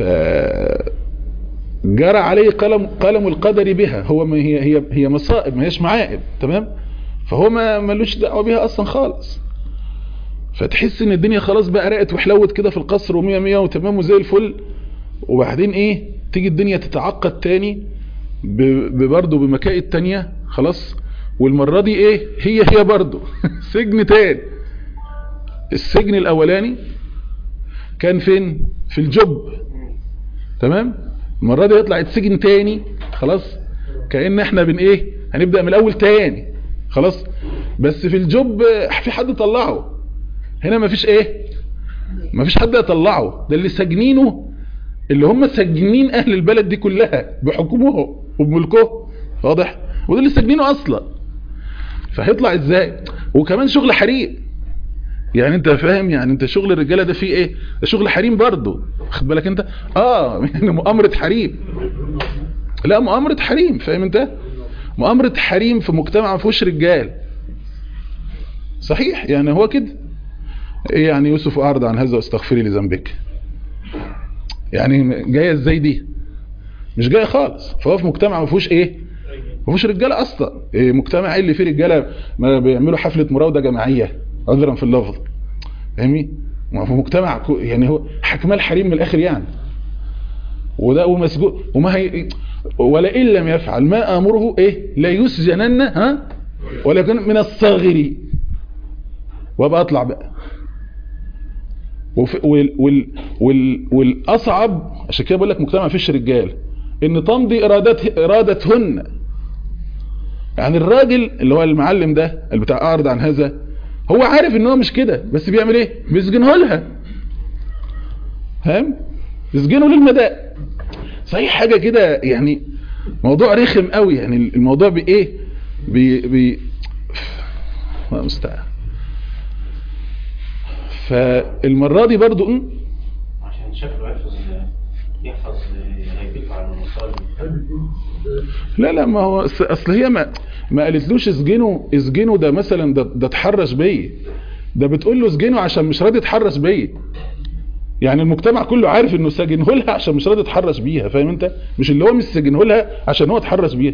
جرى عليه قلم قلم القدر بها هو ما هي هي هي مصائب ما هيش معائب تمام فهو ما ملوش دعوه بيها اصلا خالص فتحس ان الدنيا خلاص بقى رقت وحلوت كده في القصر ومية مية وتمام وزي الفل وبعدين ايه تيجي الدنيا تتعقد تاني برضه بمكائد تانية خلاص والمرة دي ايه هي هي برضه سجن تاني السجن الاولاني كان فين في الجب تمام المرة دي يطلع يتسجن تاني خلاص كأن احنا بن ايه هنبدأ من الاول تاني خلاص بس في الجب في حد طلعه هنا مفيش ايه مفيش حد يطلعه ده اللي سجنينه اللي هم سجنين اهل البلد دي كلها بحكمه وبملكه واضح وده اللي سجنينه اصلا فهيطلع ازاي وكمان شغل حريم يعني انت فاهم يعني انت شغل الرجاله ده فيه ايه ده شغل حريم برضه خد بالك انت اه يعني مؤامره حريم لا مؤامره حريم فاهم انت مؤامره حريم في مجتمع ما فيهوش رجال صحيح يعني هو كده يعني يوسف اعرض عن هذا واستغفري لذنبك يعني جايه ازاي دي مش جايه خالص فهو في مجتمع ما فيهوش ايه ما فيهوش رجاله اصلا إيه مجتمع ايه اللي فيه رجاله ما بيعملوا حفله مراوده جماعيه عذرا في اللفظ فاهمني في مجتمع يعني هو حكمال حريم من الاخر يعني وده ومسجون وما هي ولئن لم يفعل ما امره ايه لا يسجنن ها ولكن من الصاغرين وابقى اطلع بقى وال وال وال والاصعب عشان كده بقول لك مجتمع ما فيش رجال ان تمضي ارادات ارادتهن يعني الراجل اللي هو المعلم ده اللي بتاع اعرض عن هذا هو عارف ان هو مش كده بس بيعمل ايه بيسجنه لها فاهم يسجنه للمداء صحيح حاجة كده يعني موضوع رخم قوي يعني الموضوع بايه بي بي ما مستعان فالمرة دي برضو عشان شكله يحفظ يحفظ هيبيته عن المصالح لا لا ما هو اصل هي ما ما قالتلوش اسجنه اسجنه ده مثلا ده ده اتحرش بيا ده بتقول له اسجنه عشان مش راضي يتحرش بيا يعني المجتمع كله عارف انه سجنه لها عشان مش راضي يتحرش بيها فاهم انت مش اللي هو مش سجنه لها عشان هو اتحرش بيها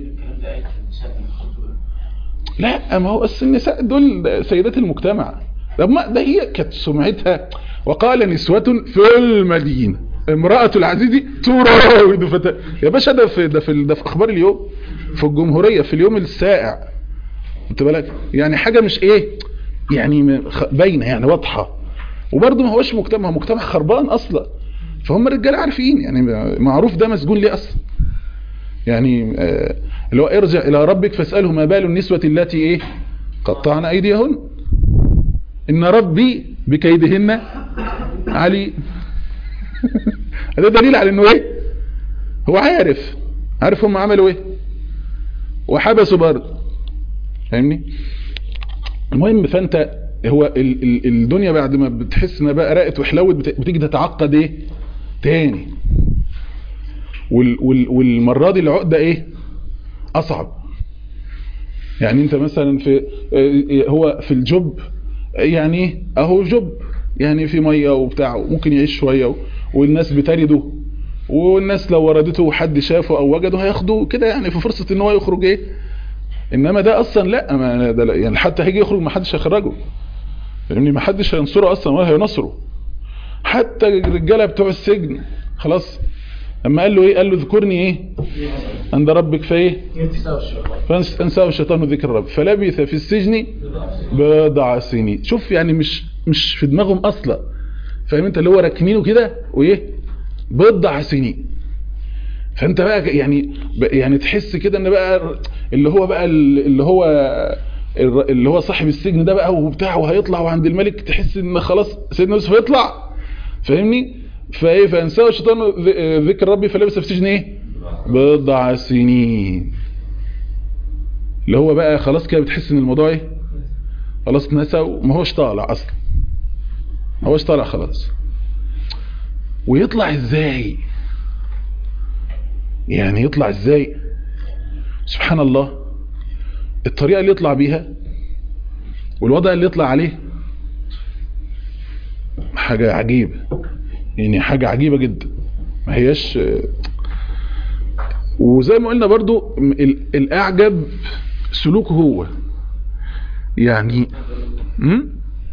لا ما هو اصل النساء دول سيدات المجتمع طب ما ده هي كانت سمعتها وقال نسوة في المدينة امرأة العزيز تراود فتاة يا باشا ده في ده في ده في اخبار اليوم في الجمهورية في اليوم السائع انت بالك يعني حاجة مش ايه يعني باينه يعني واضحة وبرضه ما هوش مجتمع مجتمع خربان اصلا فهم الرجاله عارفين يعني معروف ده مسجون ليه اصلا يعني آه اللي هو ارجع الى ربك فاساله ما بال النسوة التي ايه قطعن ايديهن ان ربي بكيدهن علي هذا دليل على انه ايه هو عارف عارف هم عملوا ايه وحبسوا برضه فاهمني المهم فانت هو ال ال الدنيا بعد ما بتحس انها بقى رقت وحلوت بتيجي تتعقد ايه تاني وال وال والمره دي العقده ايه اصعب يعني انت مثلا في هو في الجب يعني اهو جب يعني في ميه وبتاع ممكن يعيش شويه والناس بترده والناس لو وردته وحد شافه او وجده هياخده كده يعني في فرصه ان هو يخرج ايه انما ده اصلا لا ما ده يعني حتى هيجي يخرج ما حدش هيخرجه لان ما حدش هينصره اصلا ولا هينصره حتى الرجاله بتوع السجن خلاص لما قال له ايه قال له اذكرني ايه عند ربك فايه فانساه الشيطان ذكر الرب فلبث في السجن بضع سنين شوف يعني مش مش في دماغهم اصلا فاهم انت اللي هو راكنينه كده وايه بضع سنين فانت بقى يعني يعني تحس كده ان بقى اللي هو بقى اللي هو اللي هو صاحب السجن ده بقى وبتاع وهيطلع وعند الملك تحس ان خلاص سيدنا يوسف هيطلع فاهمني فايه فانساه الشيطان ذكر ربي فلبس في سجن ايه بضع سنين اللي هو بقى خلاص كده بتحس ان الموضوع ايه خلاص نسى وما هوش طالع اصلا ما هوش طالع خلاص ويطلع ازاي يعني يطلع ازاي سبحان الله الطريقة اللي يطلع بيها والوضع اللي يطلع عليه حاجة عجيبة يعني حاجة عجيبة جدا ما هياش وزي ما قلنا برضو الأعجب سلوكه هو يعني م?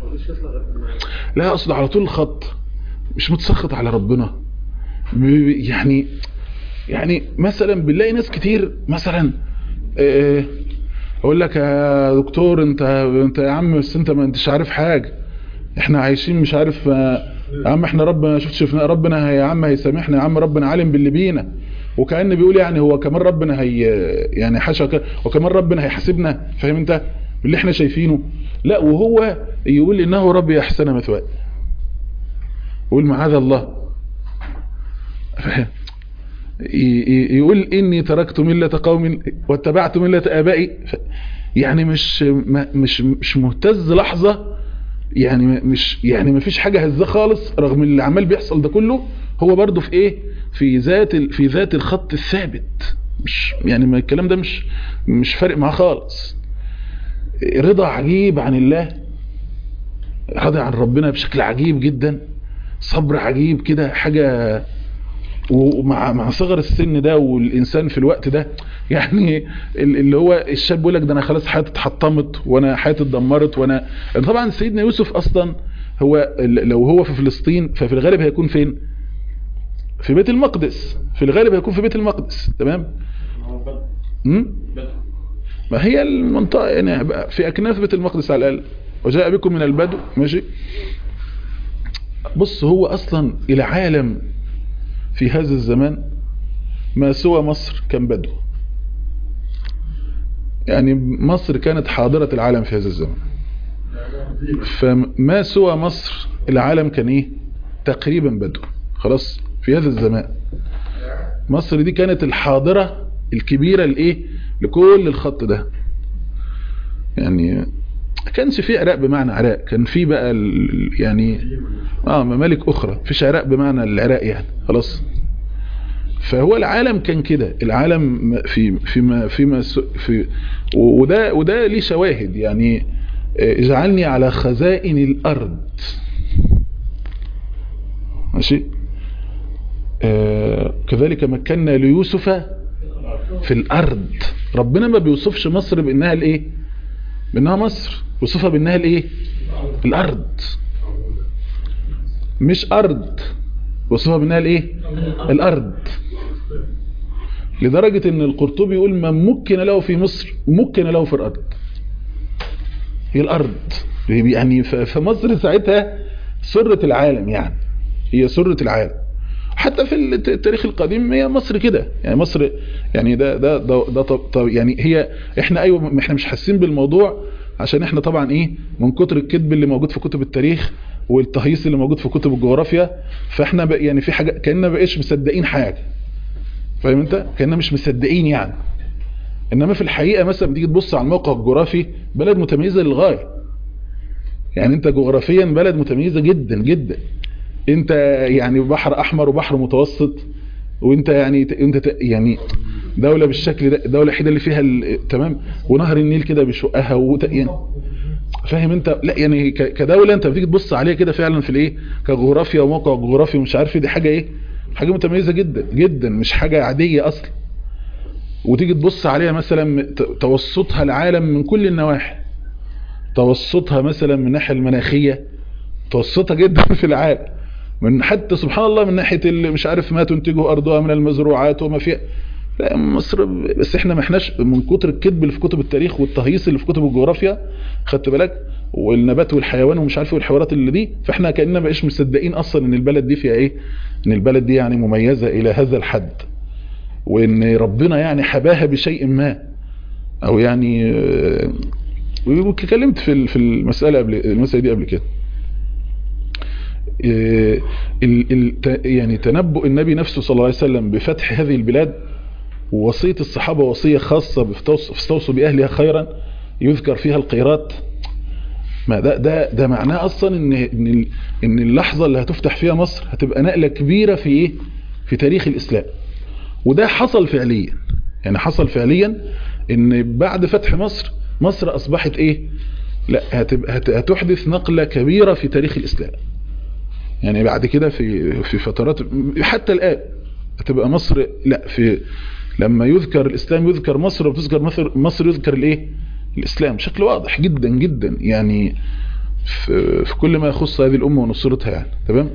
لا أصل على طول الخط مش متسخط على ربنا يعني يعني مثلا بنلاقي ناس كتير مثلا اه اقول لك يا دكتور انت انت يا عم بس انت ما انتش عارف حاجه احنا عايشين مش عارف يا عم احنا ربنا شفت شفنا ربنا يا عم هيسامحنا يا عم ربنا عالم باللي بينا وكأن بيقول يعني هو كمان ربنا هي يعني حاشا وكمان ربنا هيحاسبنا فاهم انت اللي احنا شايفينه لا وهو يقول انه ربي احسن مثواي يقول معاذ الله فاهم يقول إني تركت ملة قوم واتبعت ملة آبائي يعني مش مش مش مهتز لحظة يعني مش يعني ما فيش حاجة هزة خالص رغم اللي عمال بيحصل ده كله هو برضه في ايه في ذات في ذات الخط الثابت مش يعني ما الكلام ده مش مش فارق معاه خالص رضا عجيب عن الله رضا عن ربنا بشكل عجيب جدا صبر عجيب كده حاجة ومع مع صغر السن ده والانسان في الوقت ده يعني اللي هو الشاب بيقول لك ده انا خلاص حياتي اتحطمت وانا حياتي اتدمرت وانا طبعا سيدنا يوسف اصلا هو لو هو في فلسطين ففي الغالب هيكون فين في بيت المقدس في الغالب هيكون في بيت المقدس تمام امم ما هي المنطقه يعني في اكناف بيت المقدس على الاقل وجاء بكم من البدو ماشي بص هو اصلا العالم في هذا الزمان ما سوى مصر كان بدو يعني مصر كانت حاضرة العالم في هذا الزمان فما سوى مصر العالم كان ايه تقريبا بدو خلاص في هذا الزمان مصر دي كانت الحاضرة الكبيرة الايه لكل الخط ده يعني ما كانش في عراق بمعنى عراق كان في بقى يعني اه ممالك اخرى فيش عراق بمعنى العراق يعني خلاص فهو العالم كان كده العالم في فيما فيما في وده وده ليه شواهد يعني اجعلني على خزائن الارض ماشي آه كذلك مكنا ليوسف في الارض ربنا ما بيوصفش مصر بانها الايه بانها مصر وصفها بانها الايه الارض مش ارض وصفها بانها الايه الارض لدرجة ان القرطبي يقول من مكن له في مصر مكن له في الارض هي الارض يعني فمصر ساعتها سرة العالم يعني هي سرة العالم حتى في التاريخ القديم هي مصر كده يعني مصر يعني ده ده ده, ده طب طب يعني هي احنا ايوه احنا مش حاسين بالموضوع عشان احنا طبعا ايه من كتر الكذب اللي موجود في كتب التاريخ والتهيص اللي موجود في كتب الجغرافيا فاحنا بقى يعني في حاجه كاننا بقيش مصدقين حاجه فاهم انت كاننا مش مصدقين يعني انما في الحقيقه مثلا بتيجي تبص على الموقع الجغرافي بلد متميزه للغايه يعني انت جغرافيا بلد متميزه جدا جدا انت يعني بحر احمر وبحر متوسط وانت يعني انت يعني دولة بالشكل ده دولة الوحيده اللي فيها تمام ونهر النيل كده بيشقها وت... يعني فاهم انت لا يعني كدولة انت بتيجي تبص عليها كده فعلا في الايه كجغرافيا وموقع جغرافي ومش عارف دي حاجة ايه حاجة متميزة جدا جدا مش حاجة عادية اصلا وتيجي تبص عليها مثلا توسطها العالم من كل النواحي توسطها مثلا من الناحيه المناخيه متوسطه جدا في العالم من حتى سبحان الله من ناحيه اللي مش عارف ما تنتجه ارضها من المزروعات وما فيها لا مصر بس احنا ما احناش من كتر الكذب اللي في كتب التاريخ والتهييص اللي في كتب الجغرافيا خدت بالك والنبات والحيوان ومش عارف ايه والحوارات اللي دي فاحنا كاننا بقاش مصدقين اصلا ان البلد دي فيها ايه ان البلد دي يعني مميزه الى هذا الحد وان ربنا يعني حباها بشيء ما او يعني آه، واتكلمت في ال- في المساله قبل المساله دي قبل كده آه، ال- ال- ت- يعني تنبؤ النبي نفسه صلى الله عليه وسلم بفتح هذه البلاد ووصية الصحابة وصية خاصة باستوص- فاستوصوا بأهلها خيرا يذكر فيها القيرات ما ده ده ده معناه اصلا ان ان ال- ان اللحظه اللي هتفتح فيها مصر هتبقى نقله كبيره في ايه في تاريخ الاسلام وده حصل فعليا يعني حصل فعليا ان بعد فتح مصر مصر اصبحت ايه لا هتبقى هت- هتحدث نقله كبيره في تاريخ الاسلام يعني بعد كده في في فترات حتى الان هتبقى مصر لا في لما يذكر الاسلام يذكر مصر وتذكر مصر مصر يذكر الايه الاسلام بشكل واضح جدا جدا يعني في, في كل ما يخص هذه الامه ونصرتها يعني تمام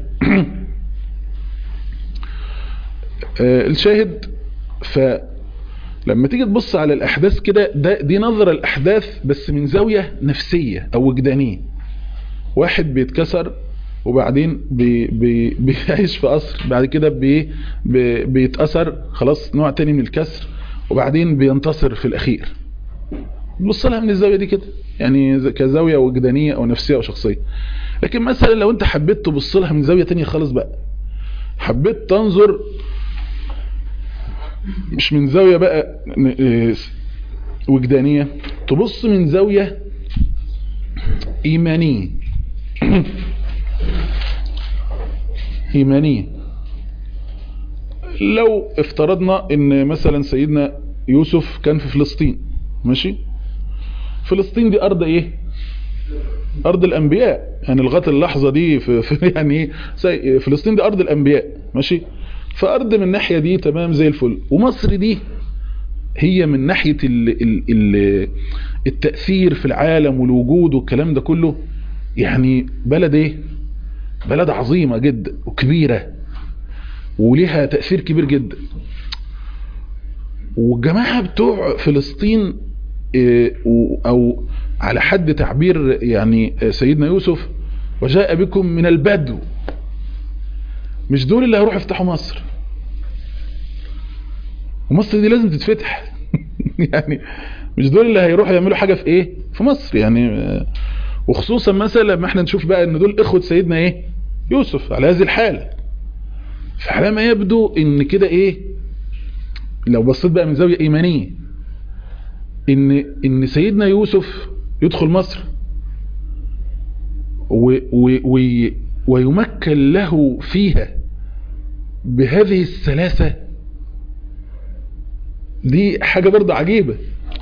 آه، الشاهد فلما تيجي تبص على الاحداث كده ده دي نظره الاحداث بس من زاويه نفسيه او وجدانيه واحد بيتكسر وبعدين بي بي بيعيش في قصر بعد كده بي بي بيتأثر خلاص نوع تاني من الكسر وبعدين بينتصر في الأخير بص لها من الزاوية دي كده يعني ز- كزاوية وجدانية أو نفسية أو شخصية لكن مثلا لو أنت حبيت تبص لها من زاوية تانية خالص بقى حبيت تنظر مش من زاوية بقى ن- إيه، وجدانية تبص من زاوية إيمانية إيمانية لو افترضنا ان مثلا سيدنا يوسف كان في فلسطين ماشي فلسطين دي ارض ايه ارض الانبياء يعني لغايه اللحظه دي في, في يعني ايه زي- فلسطين دي ارض الانبياء ماشي فارض من الناحيه دي تمام زي الفل ومصر دي هي من ناحيه ال ال ال التاثير في العالم والوجود والكلام ده كله يعني بلد ايه بلد عظيمة جدا وكبيرة وليها تأثير كبير جدا والجماعة بتوع فلسطين إيه، و- أو على حد تعبير يعني آه، سيدنا يوسف وجاء بكم من البدو مش دول اللي هيروحوا يفتحوا مصر ومصر دي لازم تتفتح يعني مش دول اللي هيروحوا يعملوا حاجة في ايه في مصر يعني آه، وخصوصا مثلا لما احنا نشوف بقى ان دول اخوة سيدنا ايه يوسف على هذه الحالة فعلى ما يبدو ان كده ايه لو بصيت بقى من زاوية ايمانية ان ان سيدنا يوسف يدخل مصر و و و ويمكن له فيها بهذه السلاسة دي حاجة برضه عجيبة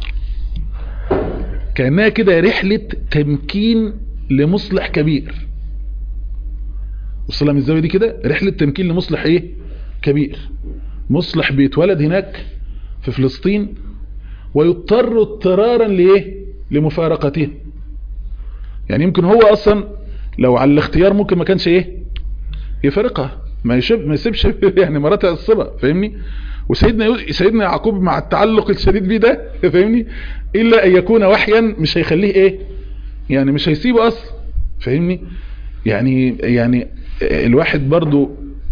كأنها كده رحلة تمكين لمصلح كبير وصلها من الزاوية دي كده رحلة تمكين لمصلح ايه كبير مصلح بيتولد هناك في فلسطين ويضطر اضطرارا لايه لمفارقته يعني يمكن هو اصلا لو على الاختيار ممكن ما كانش ايه يفارقها ما يشب ما يسيبش يعني مرات يعصبها فاهمني وسيدنا يو... سيدنا يعقوب مع التعلق الشديد بيه ده فاهمني الا ان يكون وحيا مش هيخليه ايه يعني مش هيسيبه اصلا فاهمني يعني يعني الواحد برضو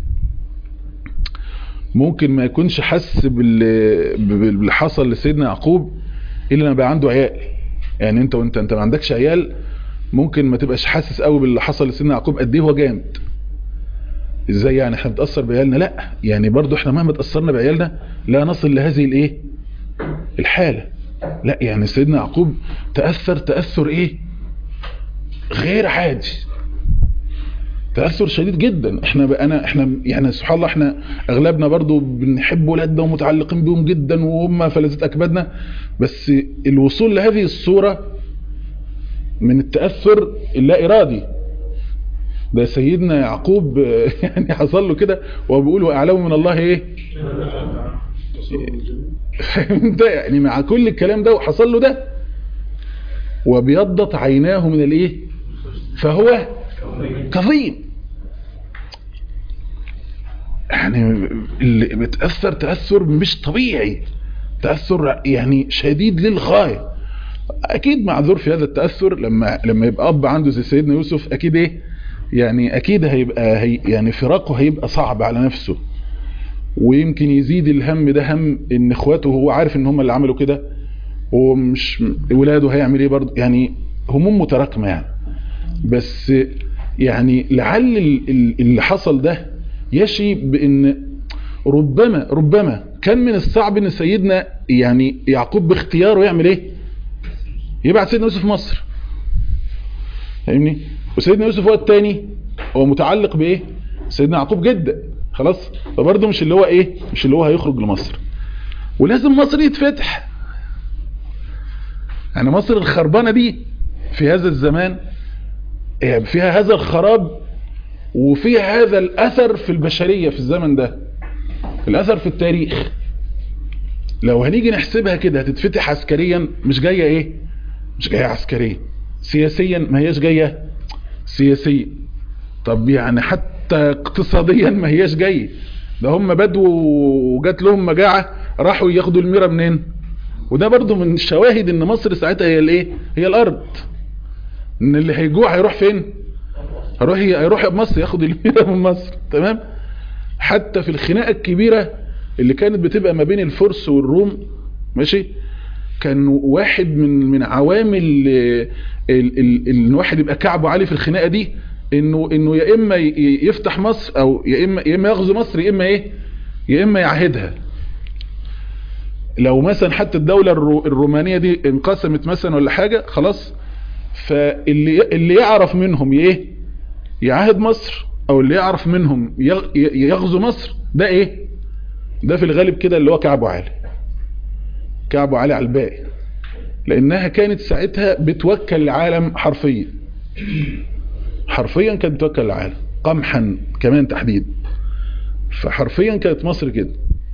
ممكن ما يكونش حس بال- باللي حصل لسيدنا يعقوب الا لما بقى عنده عيال يعني انت وانت انت ما عندكش عيال ممكن ما تبقاش حاسس قوي باللي حصل لسيدنا يعقوب قد ايه هو جامد ازاي يعني احنا بنتاثر بعيالنا لا يعني برضو احنا مهما تاثرنا بعيالنا لا نصل لهذه الايه الحاله لا يعني سيدنا يعقوب تاثر تاثر ايه غير عادي تاثر شديد جدا احنا بقى انا احنا يعني سبحان الله احنا اغلبنا برضو بنحب ولادنا ومتعلقين بيهم جدا وهم فلذات اكبادنا بس الوصول لهذه الصوره من التاثر اللا ارادي ده سيدنا يعقوب يعني حصل له كده وهو بيقول واعلم من الله ايه فهمت يعني مع كل الكلام ده وحصل له ده وبيضت عيناه من الايه فهو كظيم يعني اللي بتأثر تأثر مش طبيعي تأثر يعني شديد للغاية اكيد معذور في هذا التأثر لما لما يبقى اب عنده زي سيدنا يوسف اكيد ايه يعني اكيد هيبقى هي يعني فراقه هيبقى صعب على نفسه ويمكن يزيد الهم ده هم ان اخواته هو عارف ان هم اللي عملوا كده ومش ولاده هيعمل ايه برضه يعني هموم متراكمه يعني بس يعني لعل ال- ال- اللي حصل ده يشي بان ربما ربما كان من الصعب ان سيدنا يعني يعقوب باختياره يعمل ايه يبعت سيدنا يوسف مصر فاهمني وسيدنا يوسف هو الثاني هو متعلق بايه سيدنا يعقوب جدا خلاص فبرضه مش اللي هو ايه مش اللي هو هيخرج لمصر ولازم مصر يتفتح يعني مصر الخربانه دي في هذا الزمان يعني فيها هذا الخراب وفيها هذا الاثر في البشريه في الزمن ده الاثر في التاريخ لو هنيجي نحسبها كده هتتفتح عسكريا مش جايه ايه مش جايه عسكريا سياسيا ما هياش جايه سياسيا طب يعني حتى اقتصاديا ما هياش جايه ده هم بدو وجات لهم مجاعه راحوا ياخدوا الميره منين وده برضو من الشواهد ان مصر ساعتها هي الايه هي الارض ان اللي هيجوع هيروح فين هيروح هيروح مصر ياخد الميره من مصر تمام حتى في الخناقه الكبيره اللي كانت بتبقى ما بين الفرس والروم ماشي كان واحد من من عوامل ال- ال- ال- ان واحد يبقى كعبه عالي في الخناقه دي انه انه يا اما ي- يفتح مصر او يا اما يا اما يغزو مصر يا اما ايه يا اما يعهدها لو مثلا حتى الدولة الرو- الرومانية دي انقسمت مثلا ولا حاجة خلاص فاللي اللي يعرف منهم ايه يعاهد مصر او اللي يعرف منهم يغ- ي- يغزو مصر ده ايه ده في الغالب كده اللي هو كعبه عالي كعبه عالي على الباقي لانها كانت ساعتها بتوكل العالم حرفيا حرفيا كانت بتوكل العالم قمحا كمان تحديد فحرفيا كانت مصر كده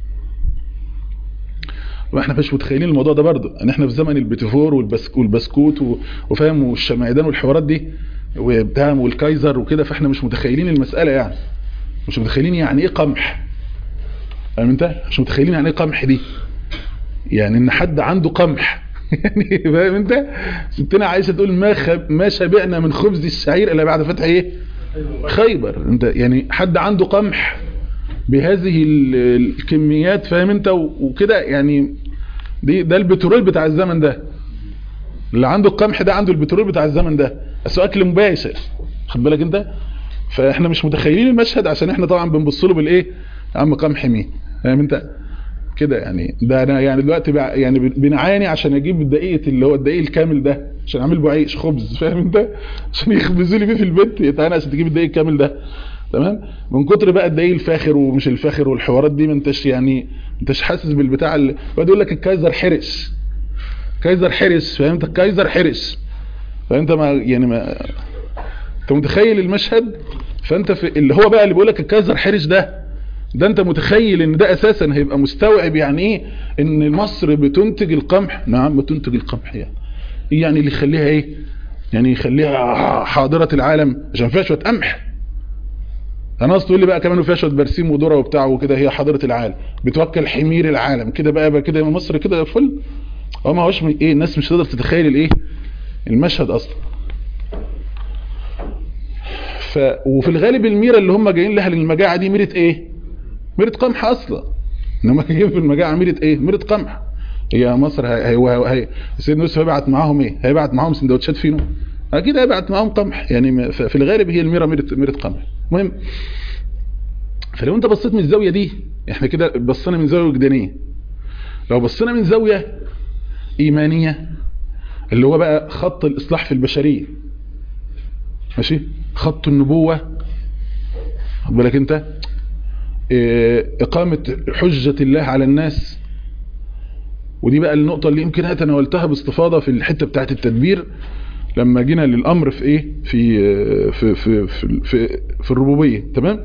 واحنا مش متخيلين الموضوع ده برضه ان احنا في زمن البيتيفور والبسك والبسكوت و- وفاهم والشمعدان والحوارات دي وبتاع والكايزر وكده فاحنا مش متخيلين المسألة يعني مش متخيلين يعني ايه قمح فاهم انت مش متخيلين يعني ايه قمح دي يعني ان حد عنده قمح يعني فاهم انت ستنا عايشه تقول ما خب ما شبعنا من خبز الشعير الا بعد فتح ايه خيبر انت يعني حد عنده قمح بهذه ال- الكميات فاهم انت و- وكده يعني دي ده البترول بتاع الزمن ده اللي عنده القمح ده عنده البترول بتاع الزمن ده بس هو اكل مباشر خد بالك انت فاحنا مش متخيلين المشهد عشان احنا طبعا بنبص له بالايه يا عم قمح مين فاهم انت كده يعني ده انا يعني دلوقتي بقى يعني بن- بنعاني عشان اجيب الدقيق اللي هو الدقيق الكامل ده عشان اعمل له عيش خبز فاهم انت عشان يخبزوا لي بيه في البيت يتعانى عشان تجيب الدقيق الكامل ده تمام من كتر بقى الدقيق الفاخر ومش الفاخر والحوارات دي ما انتش يعني ما انتش حاسس بالبتاع اللي بيقعد يقول لك الكايزر حرش كايزر حرش فاهم انت الكايزر حرش فانت ما يعني ما انت متخيل المشهد فانت في اللي هو بقى اللي بيقول لك الكايزر حرش ده ده انت متخيل ان ده اساسا هيبقى مستوعب يعني ايه ان مصر بتنتج القمح نعم بتنتج القمح يعني إيه يعني اللي يخليها ايه يعني يخليها حاضرة العالم عشان فيها شوية قمح انا قصدي تقول لي بقى كمان فيها شويه برسيم وذره وبتاع وكده هي حاضره العالم بتوكل حمير العالم كده بقى, بقى كده مصر كده فل هو ما هوش ايه الناس مش تقدر تتخيل الايه المشهد اصلا ف وفي الغالب الميره اللي هم جايين لها للمجاعه دي ميره ايه ميره قمح اصلا انما جايين في المجاعه ميره ايه ميره قمح هي مصر هي هي, هي سيدنا يوسف هيبعت معاهم ايه هيبعت معاهم سندوتشات فينو اكيد هيبعت معاهم قمح يعني في الغالب هي الميره ميره ميره قمح المهم فلو انت بصيت من الزاويه دي احنا كده بصينا من زاويه وجدانيه لو بصينا من زاويه ايمانيه اللي هو بقى خط الاصلاح في البشريه ماشي خط النبوه خد بالك انت اه اقامه حجه الله على الناس ودي بقى النقطه اللي يمكن انا تناولتها باستفاضه في الحته بتاعه التدبير لما جينا للامر في ايه في في في في, في, في الربوبيه تمام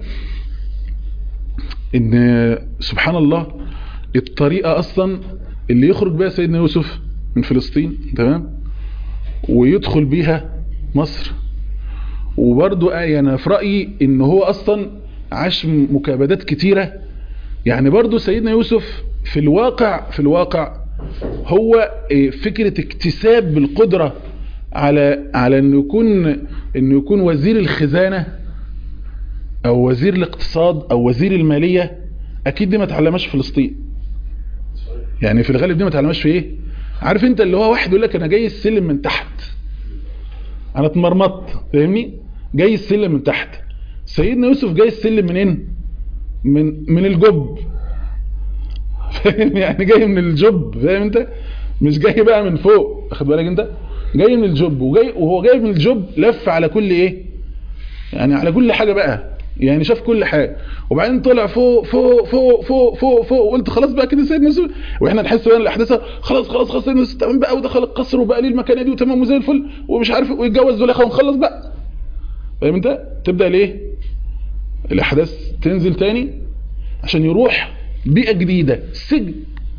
ان سبحان الله الطريقة اصلا اللي يخرج بها سيدنا يوسف من فلسطين تمام ويدخل بيها مصر وبرضو آية انا في رأيي ان هو اصلا عاش مكابدات كتيرة يعني برضو سيدنا يوسف في الواقع في الواقع هو فكرة اكتساب القدرة على على انه يكون انه يكون وزير الخزانة او وزير الاقتصاد او وزير المالية اكيد دي ما اتعلمهاش في فلسطين يعني في الغالب دي ما اتعلمهاش في ايه عارف انت اللي هو واحد يقول لك انا جاي السلم من تحت انا اتمرمطت فاهمني جاي السلم من تحت سيدنا يوسف جاي السلم منين من من الجب فاهم يعني جاي من الجب فاهم انت مش جاي بقى من فوق واخد بالك انت جاي من الجب وجاي وهو جاي من الجب لف على كل ايه يعني على كل حاجة بقى يعني شاف كل حاجة وبعدين طلع فوق فوق فوق فوق فوق فوق وقلت خلاص بقى كده سيدنا يوسف واحنا نحس بقى الاحداث خلاص خلاص خلاص سيدنا يوسف تمام بقى ودخل القصر وبقى ليه المكانه دي وتمام وزي الفل ومش عارف ويتجوز زليخه ونخلص بقى فاهم انت تبدا ليه الاحداث تنزل تاني عشان يروح بيئه جديده السجن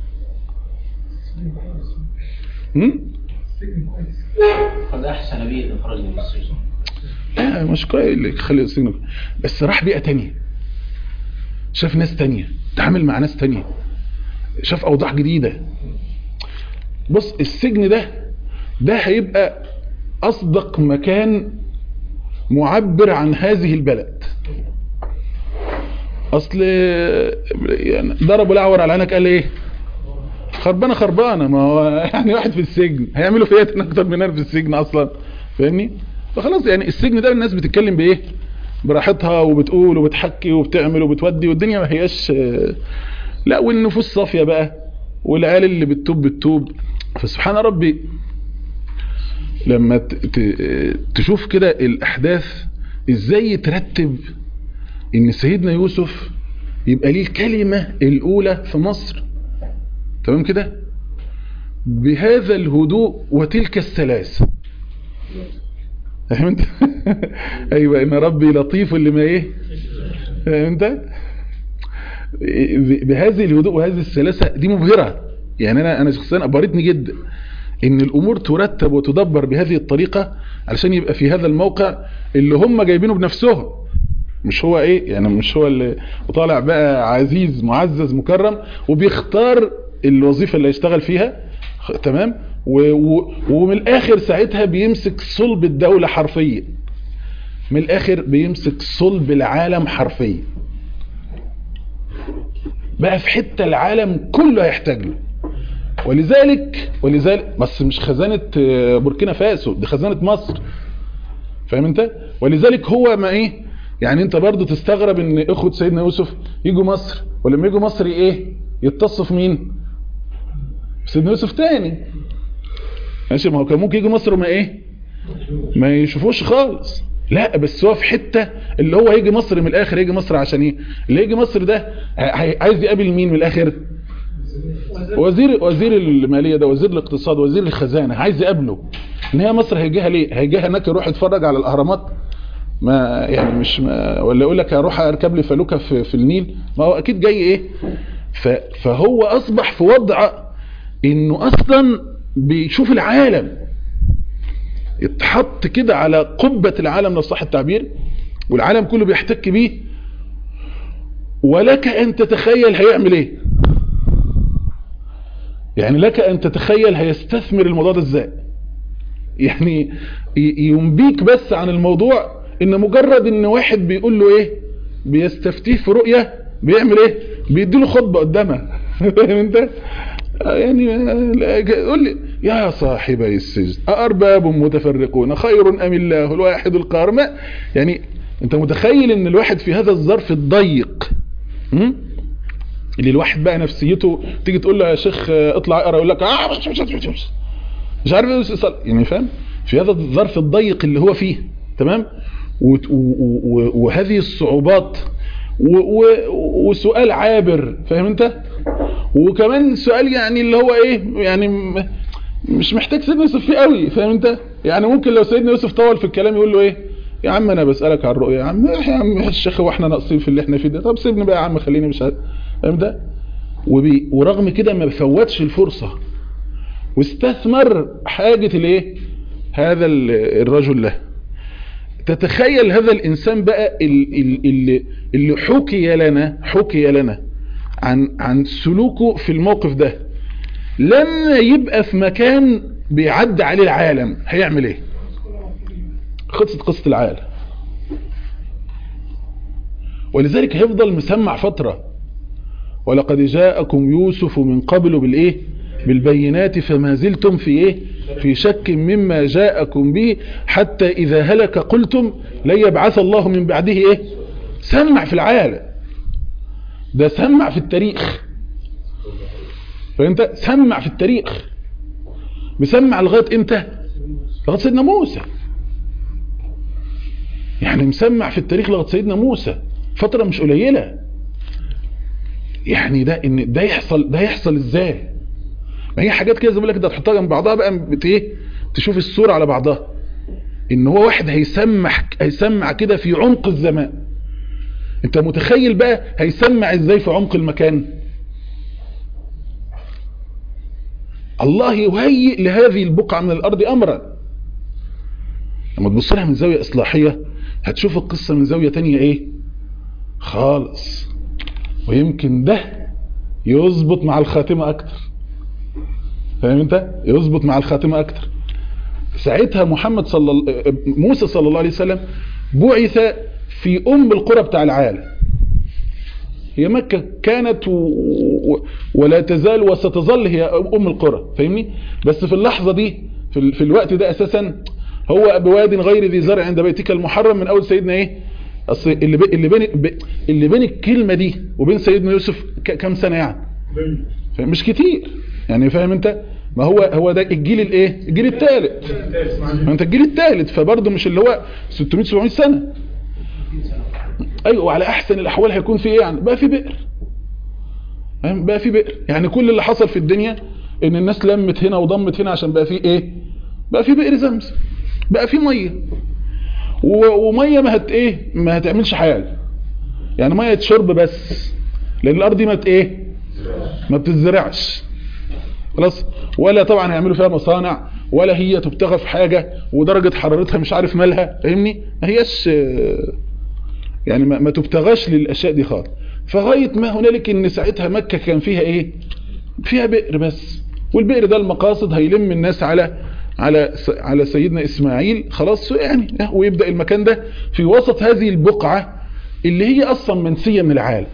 هم؟ قد أحسن بي إخراجني من السجن لا مش كويس اللي خلي السجن بس راح بيئة تانية شاف ناس تانية تعامل مع ناس تانية شاف أوضاع جديدة بص السجن ده ده هيبقى أصدق مكان معبر عن هذه البلد أصل يعني ضربوا الأعور على عينك قال إيه خربانة خربانة ما هو يعني واحد في السجن هيعملوا فيها أكتر من أنا في السجن أصلا فاهمني فخلاص يعني السجن ده الناس بتتكلم بايه براحتها وبتقول وبتحكي وبتعمل وبتودي والدنيا ما هياش لا والنفوس صافية بقى والعيال اللي بتتوب بتتوب فسبحان ربي لما تشوف كده الاحداث ازاي يترتب ان سيدنا يوسف يبقى ليه الكلمة الاولى في مصر تمام كده بهذا الهدوء وتلك السلاسة فاهم انت ايوه ان ربي لطيف لما ايه فاهم انت بهذه الهدوء وهذه السلاسه دي مبهره يعني انا انا شخصيا ابهرتني جدا ان الامور ترتب وتدبر بهذه الطريقه علشان يبقى في هذا الموقع اللي هم جايبينه بنفسهم مش هو ايه يعني مش هو اللي وطالع بقى عزيز معزز مكرم وبيختار الوظيفه اللي هيشتغل فيها تمام و و ومن الاخر ساعتها بيمسك صلب الدولة حرفيا من الاخر بيمسك صلب العالم حرفيا بقى في حتة العالم كله هيحتاج له ولذلك ولذلك بس مش خزانة بوركينا فاسو دي خزانة مصر فاهم انت ولذلك هو ما ايه يعني انت برضو تستغرب ان اخوة سيدنا يوسف يجوا مصر ولما يجوا مصر ايه يتصوا في مين سيدنا يوسف تاني ماشي ما هو كان ممكن يجي مصر وما ايه ما يشوفوش خالص لا بس هو في حتة اللي هو هيجي مصر من الاخر يجي مصر عشان ايه اللي يجي مصر ده عايز يقابل مين من الاخر وزير وزير المالية ده وزير الاقتصاد وزير الخزانة عايز يقابله ان هي مصر هيجيها ليه هيجيها هناك يروح يتفرج على الاهرامات ما يعني مش ما ولا يقول لك هروح اركب لي فلوكه في, في النيل ما هو اكيد جاي ايه فهو اصبح في وضع انه اصلا بيشوف العالم اتحط كده على قبة العالم لو صح التعبير والعالم كله بيحتك بيه ولك ان تتخيل هيعمل ايه يعني لك ان تتخيل هيستثمر الموضوع ده ازاي يعني ينبيك بس عن الموضوع ان مجرد ان واحد بيقول له ايه بيستفتيه في رؤية بيعمل ايه بيديله خطبة قدامها فاهم انت يعني قول لي يا صاحبي السجن أأرباب متفرقون خير أم الله الواحد القهار ما يعني انت متخيل ان الواحد في هذا الظرف الضيق اللي الواحد بقى نفسيته تيجي تقول له يا شيخ اطلع اقرا يقول لك اه مش مش مش مش مش عارف يعني فاهم في هذا الظرف الضيق اللي هو فيه تمام وهذه الصعوبات وسؤال عابر فاهم انت وكمان سؤال يعني اللي هو ايه يعني مش محتاج سيدنا يوسف فيه قوي فاهم انت يعني ممكن لو سيدنا يوسف طول في الكلام يقول له ايه يا عم انا بسألك عن الرؤية يا عم يا عم الشيخ واحنا ناقصين في اللي احنا فيه ده طب سيبني بقى يا عم خليني مش عارف فاهم ده وبي ورغم كده ما بفوتش الفرصة واستثمر حاجة الايه هذا الرجل له تتخيل هذا الانسان بقى ال- ال- اللي اللي حكي لنا حكي لنا عن عن سلوكه في الموقف ده لما يبقى في مكان بيعدي عليه العالم هيعمل ايه خلصت قصة العالم ولذلك هيفضل مسمع فترة ولقد جاءكم يوسف من قبل بالايه بالبينات فما زلتم في ايه في شك مما جاءكم به حتى اذا هلك قلتم لن يبعث الله من بعده ايه سمع في العالم ده سمع في التاريخ فانت سمع في التاريخ مسمع لغايه امتى لغايه سيدنا موسى يعني مسمع في التاريخ لغايه سيدنا موسى فتره مش قليله يعني ده ان ده يحصل ده يحصل ازاي ما هي حاجات كده زي ما بقول لك ده تحطها جنب بعضها بقى بت ايه تشوف الصوره على بعضها ان هو واحد هيسمع هيسمع كده في عمق الزمان انت متخيل بقى هيسمع ازاي في عمق المكان الله يهيئ لهذه البقعة من الأرض أمرا لما تبص لها من زاوية إصلاحية هتشوف القصة من زاوية تانية إيه خالص ويمكن ده يظبط مع الخاتمة أكتر فاهم أنت يظبط مع الخاتمة أكتر ساعتها محمد صلى الله موسى صلى الله عليه وسلم بعث في أم القرى بتاع العالم هي مكة كانت و... و... ولا تزال وستظل هي أم القرى فاهمني بس في اللحظة دي في, ال... في الوقت ده أساسا هو بواد غير ذي زرع عند بيتك المحرم من أول سيدنا إيه أصل اللي, ب... اللي, بين... ب... اللي بين الكلمة دي وبين سيدنا يوسف ك... كم سنة يعني مش كتير يعني فاهم انت ما هو هو ده الجيل الايه الجيل الثالث ما انت الجيل الثالث فبرضه مش اللي هو 600 700 سنه ايوه وعلى احسن الاحوال هيكون في ايه يعني بقى في بئر فاهم بقى في بئر يعني كل اللي حصل في الدنيا ان الناس لمت هنا وضمت هنا عشان بقى في ايه بقى في بئر زمزم بقى في ميه وميه ما هت ايه ما هتعملش حاجه يعني ميه شرب بس لان الارض دي ما ايه ما بتزرعش خلاص ولا طبعا هيعملوا فيها مصانع ولا هي تبتغى في حاجه ودرجه حرارتها مش عارف مالها فاهمني ما هياش يعني ما, ما تبتغاش للاشياء دي خالص فغايه ما هنالك ان ساعتها مكه كان فيها ايه فيها بئر بس والبئر ده المقاصد هيلم الناس على على على سيدنا اسماعيل خلاص يعني ويبدا المكان ده في وسط هذه البقعه اللي هي اصلا منسيه من العالم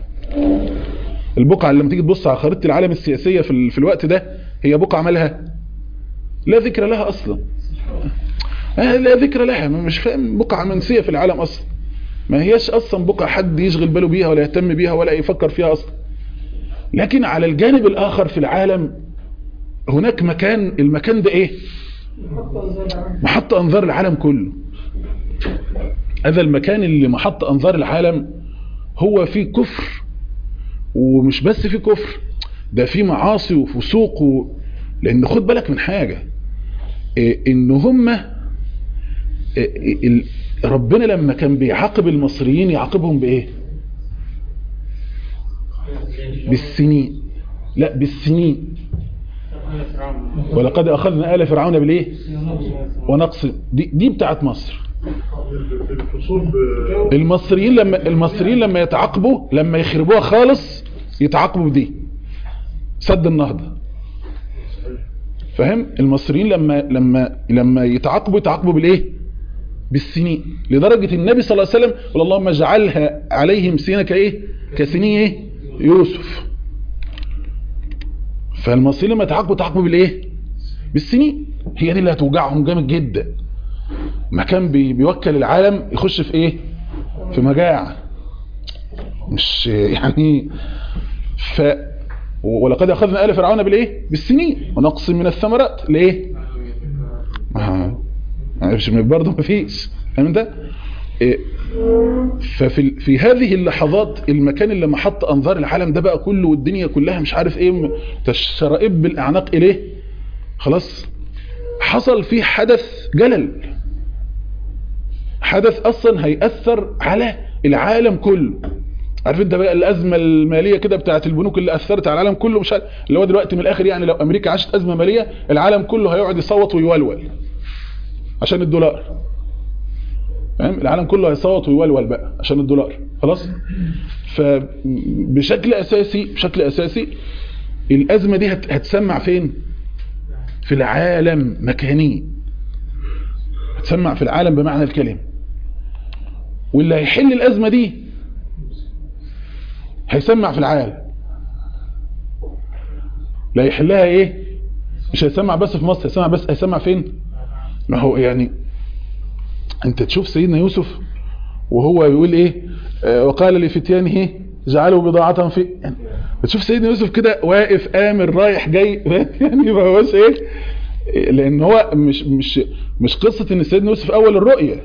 البقعه اللي لما تيجي تبص على خريطه العالم السياسيه في, في الوقت ده هي بقعه مالها لا ذكر لها اصلا لا ذكر لها مش فاهم بقعه منسيه في العالم اصلا ما هياش اصلا بقعه حد يشغل باله بيها ولا يهتم بيها ولا يفكر فيها اصلا لكن على الجانب الاخر في العالم هناك مكان المكان ده ايه محط انظار العالم كله هذا المكان اللي محط انظار العالم هو فيه كفر ومش بس فيه كفر ده فيه معاصي وفسوق و... لان خد بالك من حاجة إيه ان هم إيه ربنا لما كان بيعاقب المصريين يعاقبهم بايه بالسنين لا بالسنين ولقد اخذنا آل فرعون بالايه ونقص دي, دي بتاعت مصر المصريين لما المصريين لما يتعاقبوا لما يخربوها خالص يتعاقبوا بدي سد النهضه فاهم المصريين لما لما لما يتعاقبوا يتعاقبوا بالايه بالسنين لدرجه النبي صلى الله عليه وسلم قال اللهم اجعلها عليهم سنين كايه كسنين ايه يوسف فالمصريين لما يتعاقبوا يتعاقبوا بالايه بالسنين هي دي اللي هتوجعهم جامد جدا مكان بي بيوكل العالم يخش في ايه في مجاعة مش يعني ف ولقد اخذنا آل فرعون بالايه بالسنين ونقص من الثمرات ليه آه. مش برضه مفيش فاهم انت إيه ففي في هذه اللحظات المكان اللي محط انظار العالم ده بقى كله والدنيا كلها مش عارف ايه تشرئب بالاعناق اليه خلاص حصل فيه حدث جلل حدث اصلا هيأثر على العالم كله عارف انت بقى الازمه الماليه كده بتاعت البنوك اللي اثرت على العالم كله مش اللي هو دلوقتي من الاخر يعني لو امريكا عاشت ازمه ماليه العالم كله هيقعد يصوت ويولول عشان الدولار فاهم العالم كله هيصوت ويولول بقى عشان الدولار خلاص فبشكل اساسي بشكل اساسي الازمه دي هت- هتسمع فين في العالم مكانيا هتسمع في العالم بمعنى الكلمه واللي هيحل الازمه دي هيسمع في العالم لا يحلها ايه مش هيسمع بس في مصر هيسمع بس هيسمع فين ما هو يعني انت تشوف سيدنا يوسف وهو بيقول ايه آه، وقال لفتيانه جعلوا بضاعتهم في يعني بتشوف سيدنا يوسف كده واقف امر رايح جاي يعني ما هوش ايه لان هو مش مش مش قصه ان سيدنا يوسف اول الرؤيه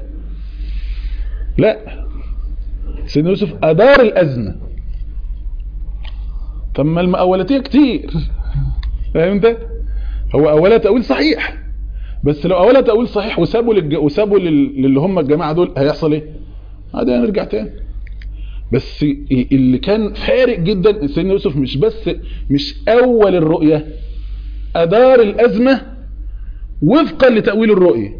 لا سيدنا يوسف ادار الازمه طب ما المؤولاتيه كتير فاهم انت هو اولها تاويل صحيح بس لو اولها تاويل صحيح وسابوا للج... وسابوا لل... للي هم الجماعه دول هيحصل ايه عادي هنرجع تاني بس اللي كان فارق جدا سيدنا يوسف مش بس مش اول الرؤيه ادار الازمه وفقا لتاويل الرؤيه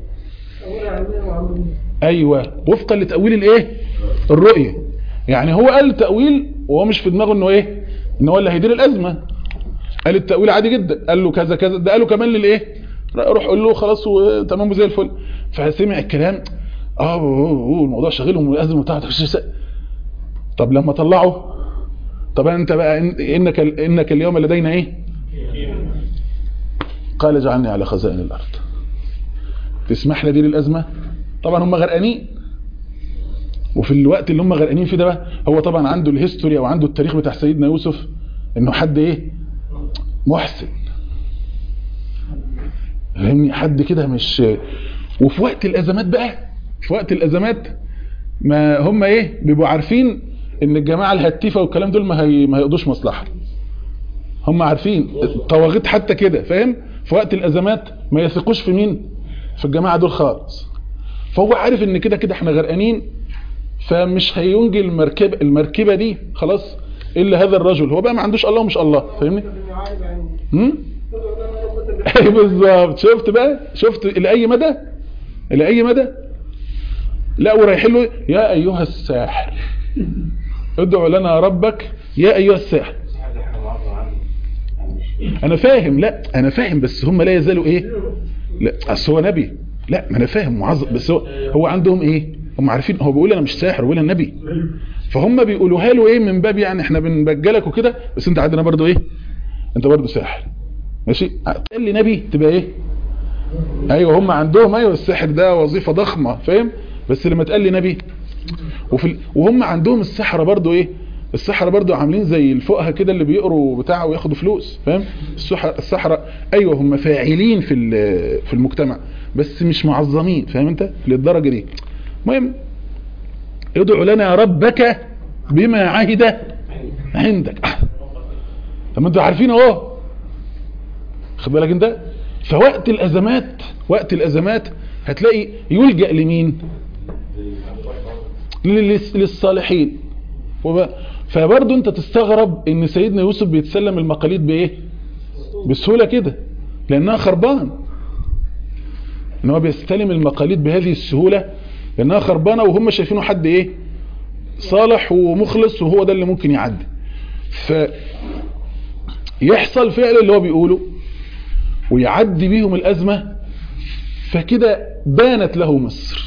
ايوه وفقا لتاويل الايه الرؤيه يعني هو قال تاويل وهو مش في دماغه انه ايه ان هو اللي هيدير الازمه قال التاويل عادي جدا قال له كذا كذا ده قاله كمان للايه روح قول له خلاص وتمام زي الفل فسمع الكلام اه أوه، أوه، الموضوع شاغلهم والازمه بتاعته طب لما طلعوا طب انت بقى إن- انك انك اليوم لدينا ايه قال اجعلني على خزائن الارض تسمح لي دي الازمه طبعا هم غرقانين وفي الوقت اللي هم غرقانين فيه ده بقى هو طبعا عنده الهيستوري او عنده التاريخ بتاع سيدنا يوسف انه حد ايه محسن فاهمني حد كده مش وفي وقت الازمات بقى في وقت الازمات ما هم ايه بيبقوا عارفين ان الجماعه الهتيفه والكلام دول ما هي ما هيقضوش مصلحه هم عارفين الطواغيت حتى كده فاهم في وقت الازمات ما يثقوش في مين في الجماعه دول خالص فهو عارف ان كده كده احنا غرقانين فمش هينجي المركبه المركبه دي خلاص الا هذا الرجل هو بقى ما عندوش الله ومش الله فاهمني هم اي بالظبط شفت بقى شفت الى اي مدى الى اي مدى لا ورايحين له يا ايها الساحر ادعو لنا ربك يا ايها الساحر السحر ده احنا معظم عنه انا فاهم لا انا فاهم بس هم لا يزالوا ايه لا اصل هو نبي لا ما انا فاهم معظم بس هو هو عندهم ايه هم عارفين هو بيقول انا مش ساحر بيقول انا نبي فهم بيقولوها له ايه من باب يعني احنا بنبجلك وكده بس انت عندنا برضو ايه انت برضو ساحر ماشي قال لي نبي تبقى ايه ايوه هم عندهم ايوه السحر ده وظيفه ضخمه فاهم بس لما تقال لي نبي وفي ال... وهم عندهم السحرة برضو ايه السحرة برضو عاملين زي الفقهاء كده اللي بيقروا بتاع وياخدوا فلوس فاهم السحرة, السحرة ايوه هم فاعلين في ال- في المجتمع بس مش معظمين فاهم انت للدرجة دي المهم ادعو لنا ربك بما عهد عندك آه. طب ما انتوا عارفين اهو خد بالك انت فوقت الازمات وقت الازمات هتلاقي يلجأ لمين للس- للصالحين وب- فبرضه انت تستغرب ان سيدنا يوسف بيتسلم المقاليد بايه بسهولة كده لانها خربان ان هو بيستلم المقاليد بهذه السهولة لانها خربانة وهم شايفينه حد ايه صالح ومخلص وهو ده اللي ممكن يعدي ف يحصل فعل اللي هو بيقوله ويعدي بيهم الأزمة فكده بانت له مصر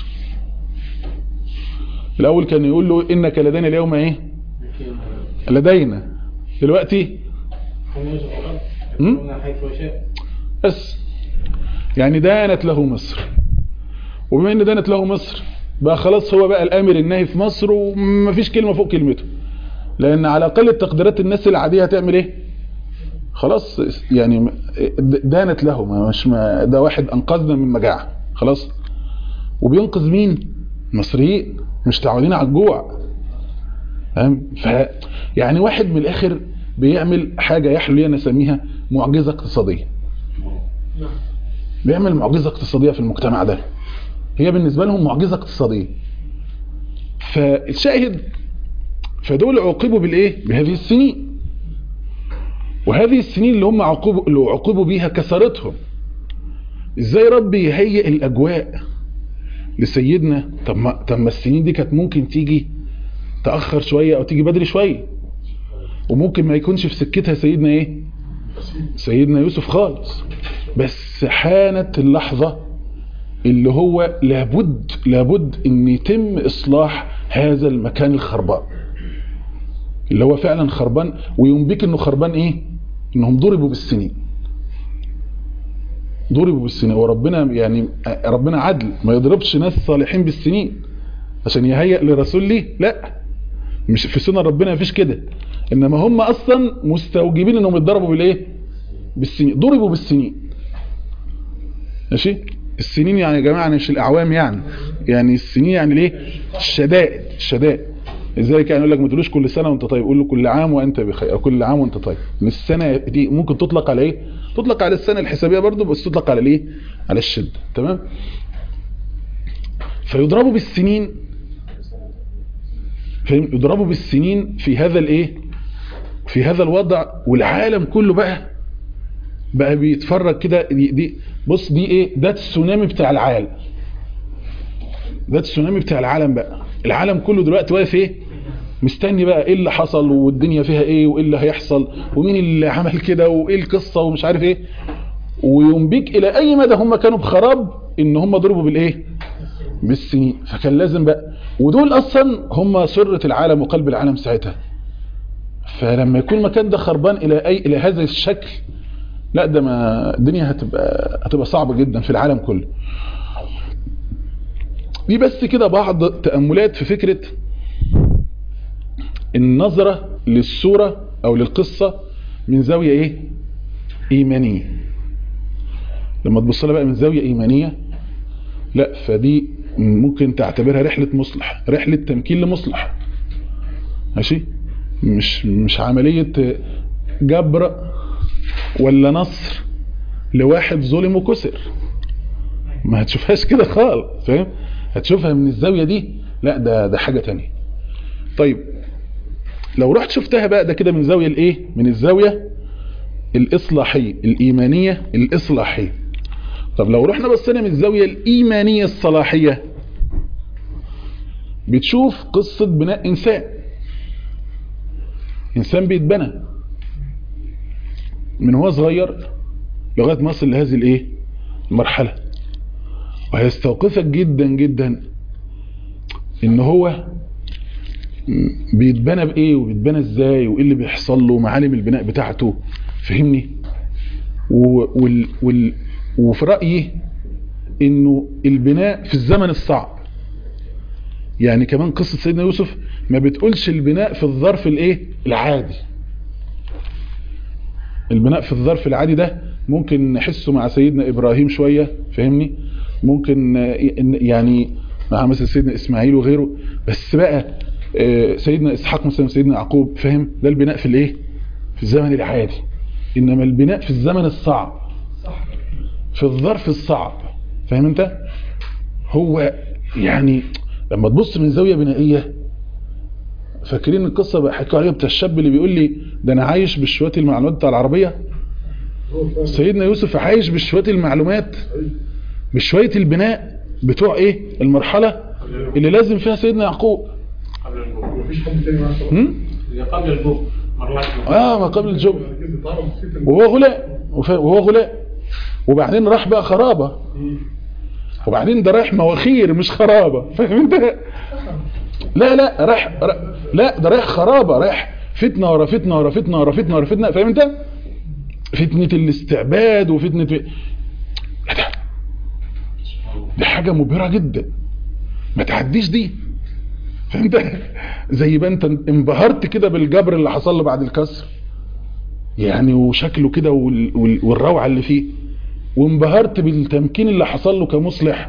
الأول كان يقول له إنك لدينا اليوم إيه لدينا دلوقتي هم يوسف وقال هم؟ يكون حيث وشاء بس يعني دانت له مصر وبما ان دانت له مصر بقى خلاص هو بقى الامر الناهي في مصر ومفيش كلمة فوق كلمته لان على اقل التقديرات الناس العادية هتعمل ايه خلاص يعني دانت له ما مش ما ده واحد انقذنا من مجاعة خلاص وبينقذ مين المصريين مش تعودين على الجوع فاهم ف يعني واحد من الاخر بيعمل حاجة يحلو لي انا اسميها معجزة اقتصادية بيعمل معجزة اقتصادية في المجتمع ده هي بالنسبة لهم معجزة اقتصادية فالشاهد فدول عوقبوا بالايه بهذه السنين وهذه السنين اللي هم عقوبوا اللي عوقبوا بيها كسرتهم ازاي ربي يهيئ الاجواء لسيدنا طب ما طب ما السنين دي كانت ممكن تيجي تاخر شويه او تيجي بدري شويه وممكن ما يكونش في سكتها سيدنا ايه سيدنا يوسف خالص بس حانت اللحظه اللي هو لابد لابد ان يتم اصلاح هذا المكان الخربان اللي هو فعلا خربان وينبيك انه خربان ايه انهم ضربوا بالسنين ضربوا بالسنين وربنا يعني ربنا عدل ما يضربش ناس صالحين بالسنين عشان يهيئ لرسول ليه لا مش في سنة ربنا مفيش كده انما هم اصلا مستوجبين انهم يتضربوا بالايه بالسنين ضربوا بالسنين ماشي السنين يعني يا جماعه مش الاعوام يعني يعني السنين يعني ليه الشدائد الشدائد ازاي يعني يقول لك ما تقولوش كل سنه وانت طيب قول له كل عام وانت بخير او كل عام وانت طيب ان السنه دي ممكن تطلق على ايه تطلق على السنه الحسابيه برضو بس تطلق على الايه على الشده تمام فيضربوا بالسنين فاهم يضربوا بالسنين في هذا الايه في هذا الوضع والعالم كله بقى بقى بيتفرج كده دي, دي بص دي ايه ده التسونامي بتاع العالم ده التسونامي بتاع العالم بقى العالم كله دلوقتي واقف ايه مستني بقى ايه اللي حصل والدنيا فيها ايه وايه اللي هيحصل ومين اللي عمل كده وايه القصة ومش عارف ايه وينبيك الى اي مدى هم كانوا بخراب ان هم ضربوا بالايه بالسنين فكان لازم بقى ودول اصلا هم سرة العالم وقلب العالم ساعتها فلما يكون المكان ده خربان الى اي الى هذا الشكل لا ده ما الدنيا هتبقى هتبقى صعبة جدا في العالم كله دي بس كده بعض تأملات في فكرة النظرة للصورة او للقصة من زاوية ايه ايمانية لما تبص لها بقى من زاوية ايمانية لا فدي ممكن تعتبرها رحلة مصلح رحلة تمكين لمصلح ماشي مش مش عملية جبر ولا نصر لواحد ظلم وكسر ما هتشوفهاش كده خالص فاهم هتشوفها من الزاوية دي لا ده ده حاجة تانية طيب لو رحت شفتها بقى ده كده من زاوية الايه من الزاوية الاصلاحية الايمانية الاصلاحية طب لو رحنا بصينا من الزاوية الايمانية الصلاحية بتشوف قصة بناء انسان انسان بيتبنى من هو صغير لغاية ما يصل لهذه الايه المرحلة وهيستوقفك جدا جدا ان هو بيتبنى بايه وبيتبنى ازاي وايه اللي بيحصل له معالم البناء بتاعته فهمني وال وال وفي رأيي انه البناء في الزمن الصعب يعني كمان قصة سيدنا يوسف ما بتقولش البناء في الظرف الايه العادي البناء في الظرف العادي ده ممكن نحسه مع سيدنا ابراهيم شوية فهمني ممكن يعني مع مثلا سيدنا اسماعيل وغيره بس بقى سيدنا اسحاق مثلا سيدنا يعقوب فاهم ده البناء في الايه في الزمن العادي انما البناء في الزمن الصعب في الظرف الصعب فاهم انت هو يعني لما تبص من زاوية بنائية فاكرين القصة بقى حكوا عليها بتاع الشاب اللي بيقول لي ده انا عايش بشوية المعلومات بتاع العربية سيدنا يوسف عايش بشوية المعلومات بشوية البناء بتوع ايه المرحلة اللي لازم فيها سيدنا يعقوب قبل الجوب مفيش حد تاني معاه قبل الجوب مرحلة اه ما قبل الجوب وهو غلام وهو غلام وبعدين راح بقى خرابة وبعدين ده رايح مواخير مش خرابة فاهم انت لا لا رايح لا ده رايح خرابة رايح فتنة ورا فتنة ورا فتنة ورا فتنة ورا فتنة فاهم انت فتنة الاستعباد وفتنة ده دي حاجة مبهرة جدا ما تعديش دي فهمت زي ما انت انبهرت كده بالجبر اللي حصل له بعد الكسر يعني وشكله كده والروعة اللي فيه وانبهرت بالتمكين اللي حصل له كمصلح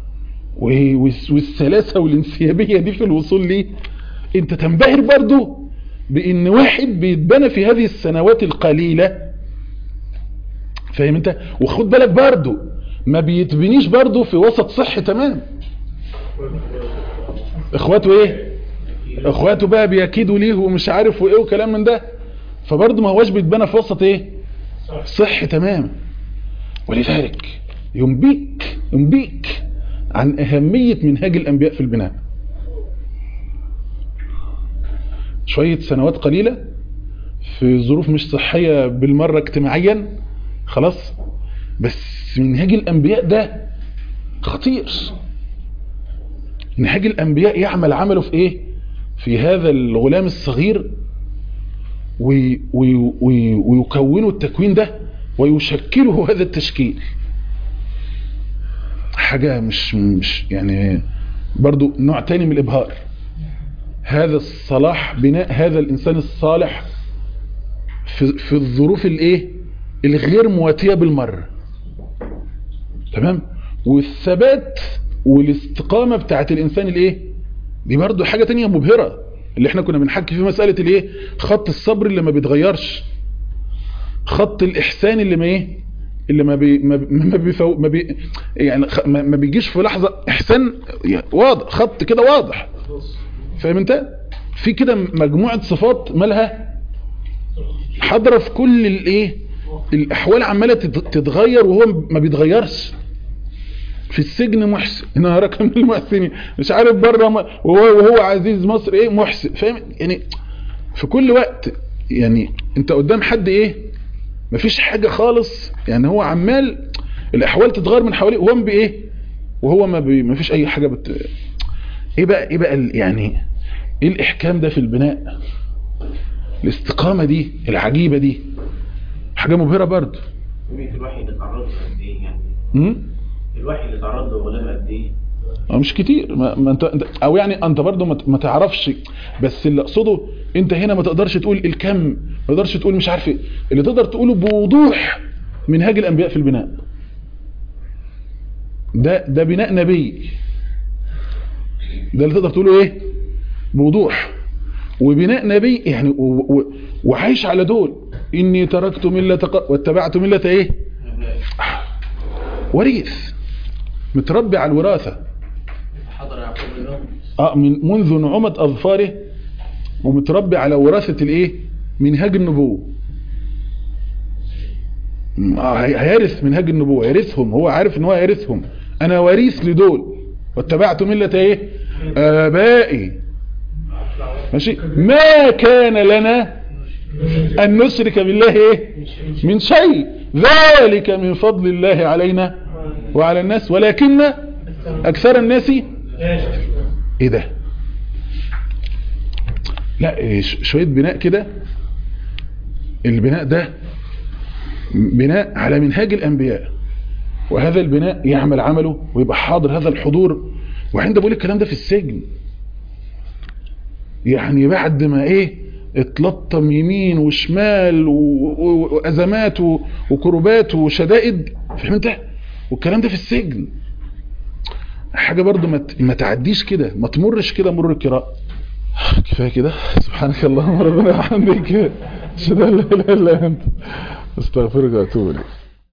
والسلاسة والانسيابية دي في الوصول ليه انت تنبهر برضو بان واحد بيتبنى في هذه السنوات القليلة فاهم انت وخد بالك برضو ما بيتبنيش برضو في وسط صحي تمام اخواته ايه اخواته بقى بيكيدوا ليه ومش عارف وايه وكلام من ده فبرضه ما هواش بيتبنى في وسط ايه صحي تمام ولذلك ينبيك ينبيك عن أهمية منهاج الأنبياء في البناء شوية سنوات قليلة في ظروف مش صحية بالمرة اجتماعيا خلاص بس منهاج الأنبياء ده خطير منهاج الأنبياء يعمل عمله في إيه في هذا الغلام الصغير وي وي وي ويكونه التكوين ده ويشكله هذا التشكيل حاجة مش مش يعني برضو نوع تاني من الإبهار هذا الصلاح بناء هذا الإنسان الصالح في, في الظروف الايه الغير مواتية بالمرة تمام والثبات والاستقامة بتاعت الإنسان الايه دي برضو حاجة تانية مبهرة اللي احنا كنا بنحكي في مسألة الايه خط الصبر اللي ما بيتغيرش خط الإحسان اللي ما ايه اللي ما بي ما بي ما, بيفو ما بي يعني ما, ما بيجيش في لحظة إحسان واضح خط كده واضح فاهم انت في كده مجموعة صفات مالها حاضرة في كل الايه الاحوال عمالة تتغير وهو ما بيتغيرش في السجن محسن هنا رقم المحسنين مش عارف بره وهو, وهو عزيز مصر ايه محسن فاهم يعني في كل وقت يعني انت قدام حد ايه مفيش حاجة خالص يعني هو عمال الاحوال تتغير من حواليه وهو بايه وهو ما بي مفيش اي حاجة بت ايه بقى ايه بقى يعني ايه الاحكام ده في البناء الاستقامة دي العجيبة دي حاجة مبهرة برضه كمية الوحي اللي اتعرض له قد ايه يعني امم الوحي اللي اتعرض له غلام قد ايه مش كتير ما, ما انت انت- او يعني انت برضه ما, ت- ما تعرفش بس اللي اقصده انت هنا ما تقدرش تقول الكم ما تقدرش تقول مش عارف ايه اللي تقدر تقوله بوضوح منهاج الانبياء في البناء ده ده بناء نبي ده اللي تقدر تقوله ايه بوضوح وبناء نبي يعني و- و- وعايش على دول اني تركت مله ق- واتبعت مله ايه وريث متربي على الوراثه حضر يعقوب اليوم اه من منذ نعومة أظفاره ومتربي على وراثة الايه منهاج النبوة م- آه هي- هيرث منهاج النبوة يرثهم هو عارف ان هو يرثهم انا وريث لدول واتبعت ملة ايه ابائي ماشي ما كان لنا ان نشرك بالله ايه من شيء ذلك من فضل الله علينا وعلى الناس ولكن اكثر الناس ايه ده لا إيه ش- شوية بناء كده البناء ده بناء على منهاج الانبياء وهذا البناء يعمل عمله ويبقى حاضر هذا الحضور وعند بقول الكلام ده في السجن يعني بعد ما ايه اتلطم يمين وشمال و- و- وازمات و- وكروبات وشدائد فهمت والكلام ده في السجن حاجة برضو ما ت- ما تعديش كده ما تمرش كده مرور الكراء كفاية كده سبحانك اللهم ربنا وبحمدك اشهد ان لا اله الا انت استغفرك واتوب اليك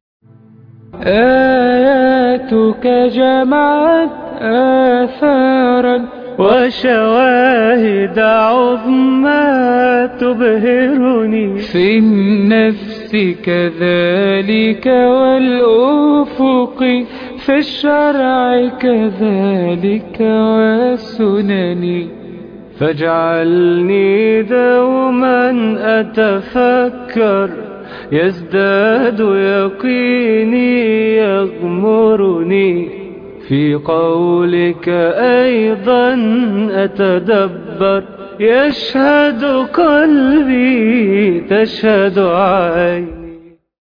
آياتك جمعت آثارا وشواهد عظمى تبهرني في النفس كذلك والأفق في الشرع كذلك والسنن فاجعلني دوما أتفكر يزداد يقيني يغمرني في قولك أيضا أتدبر يشهد قلبي تشهد عيني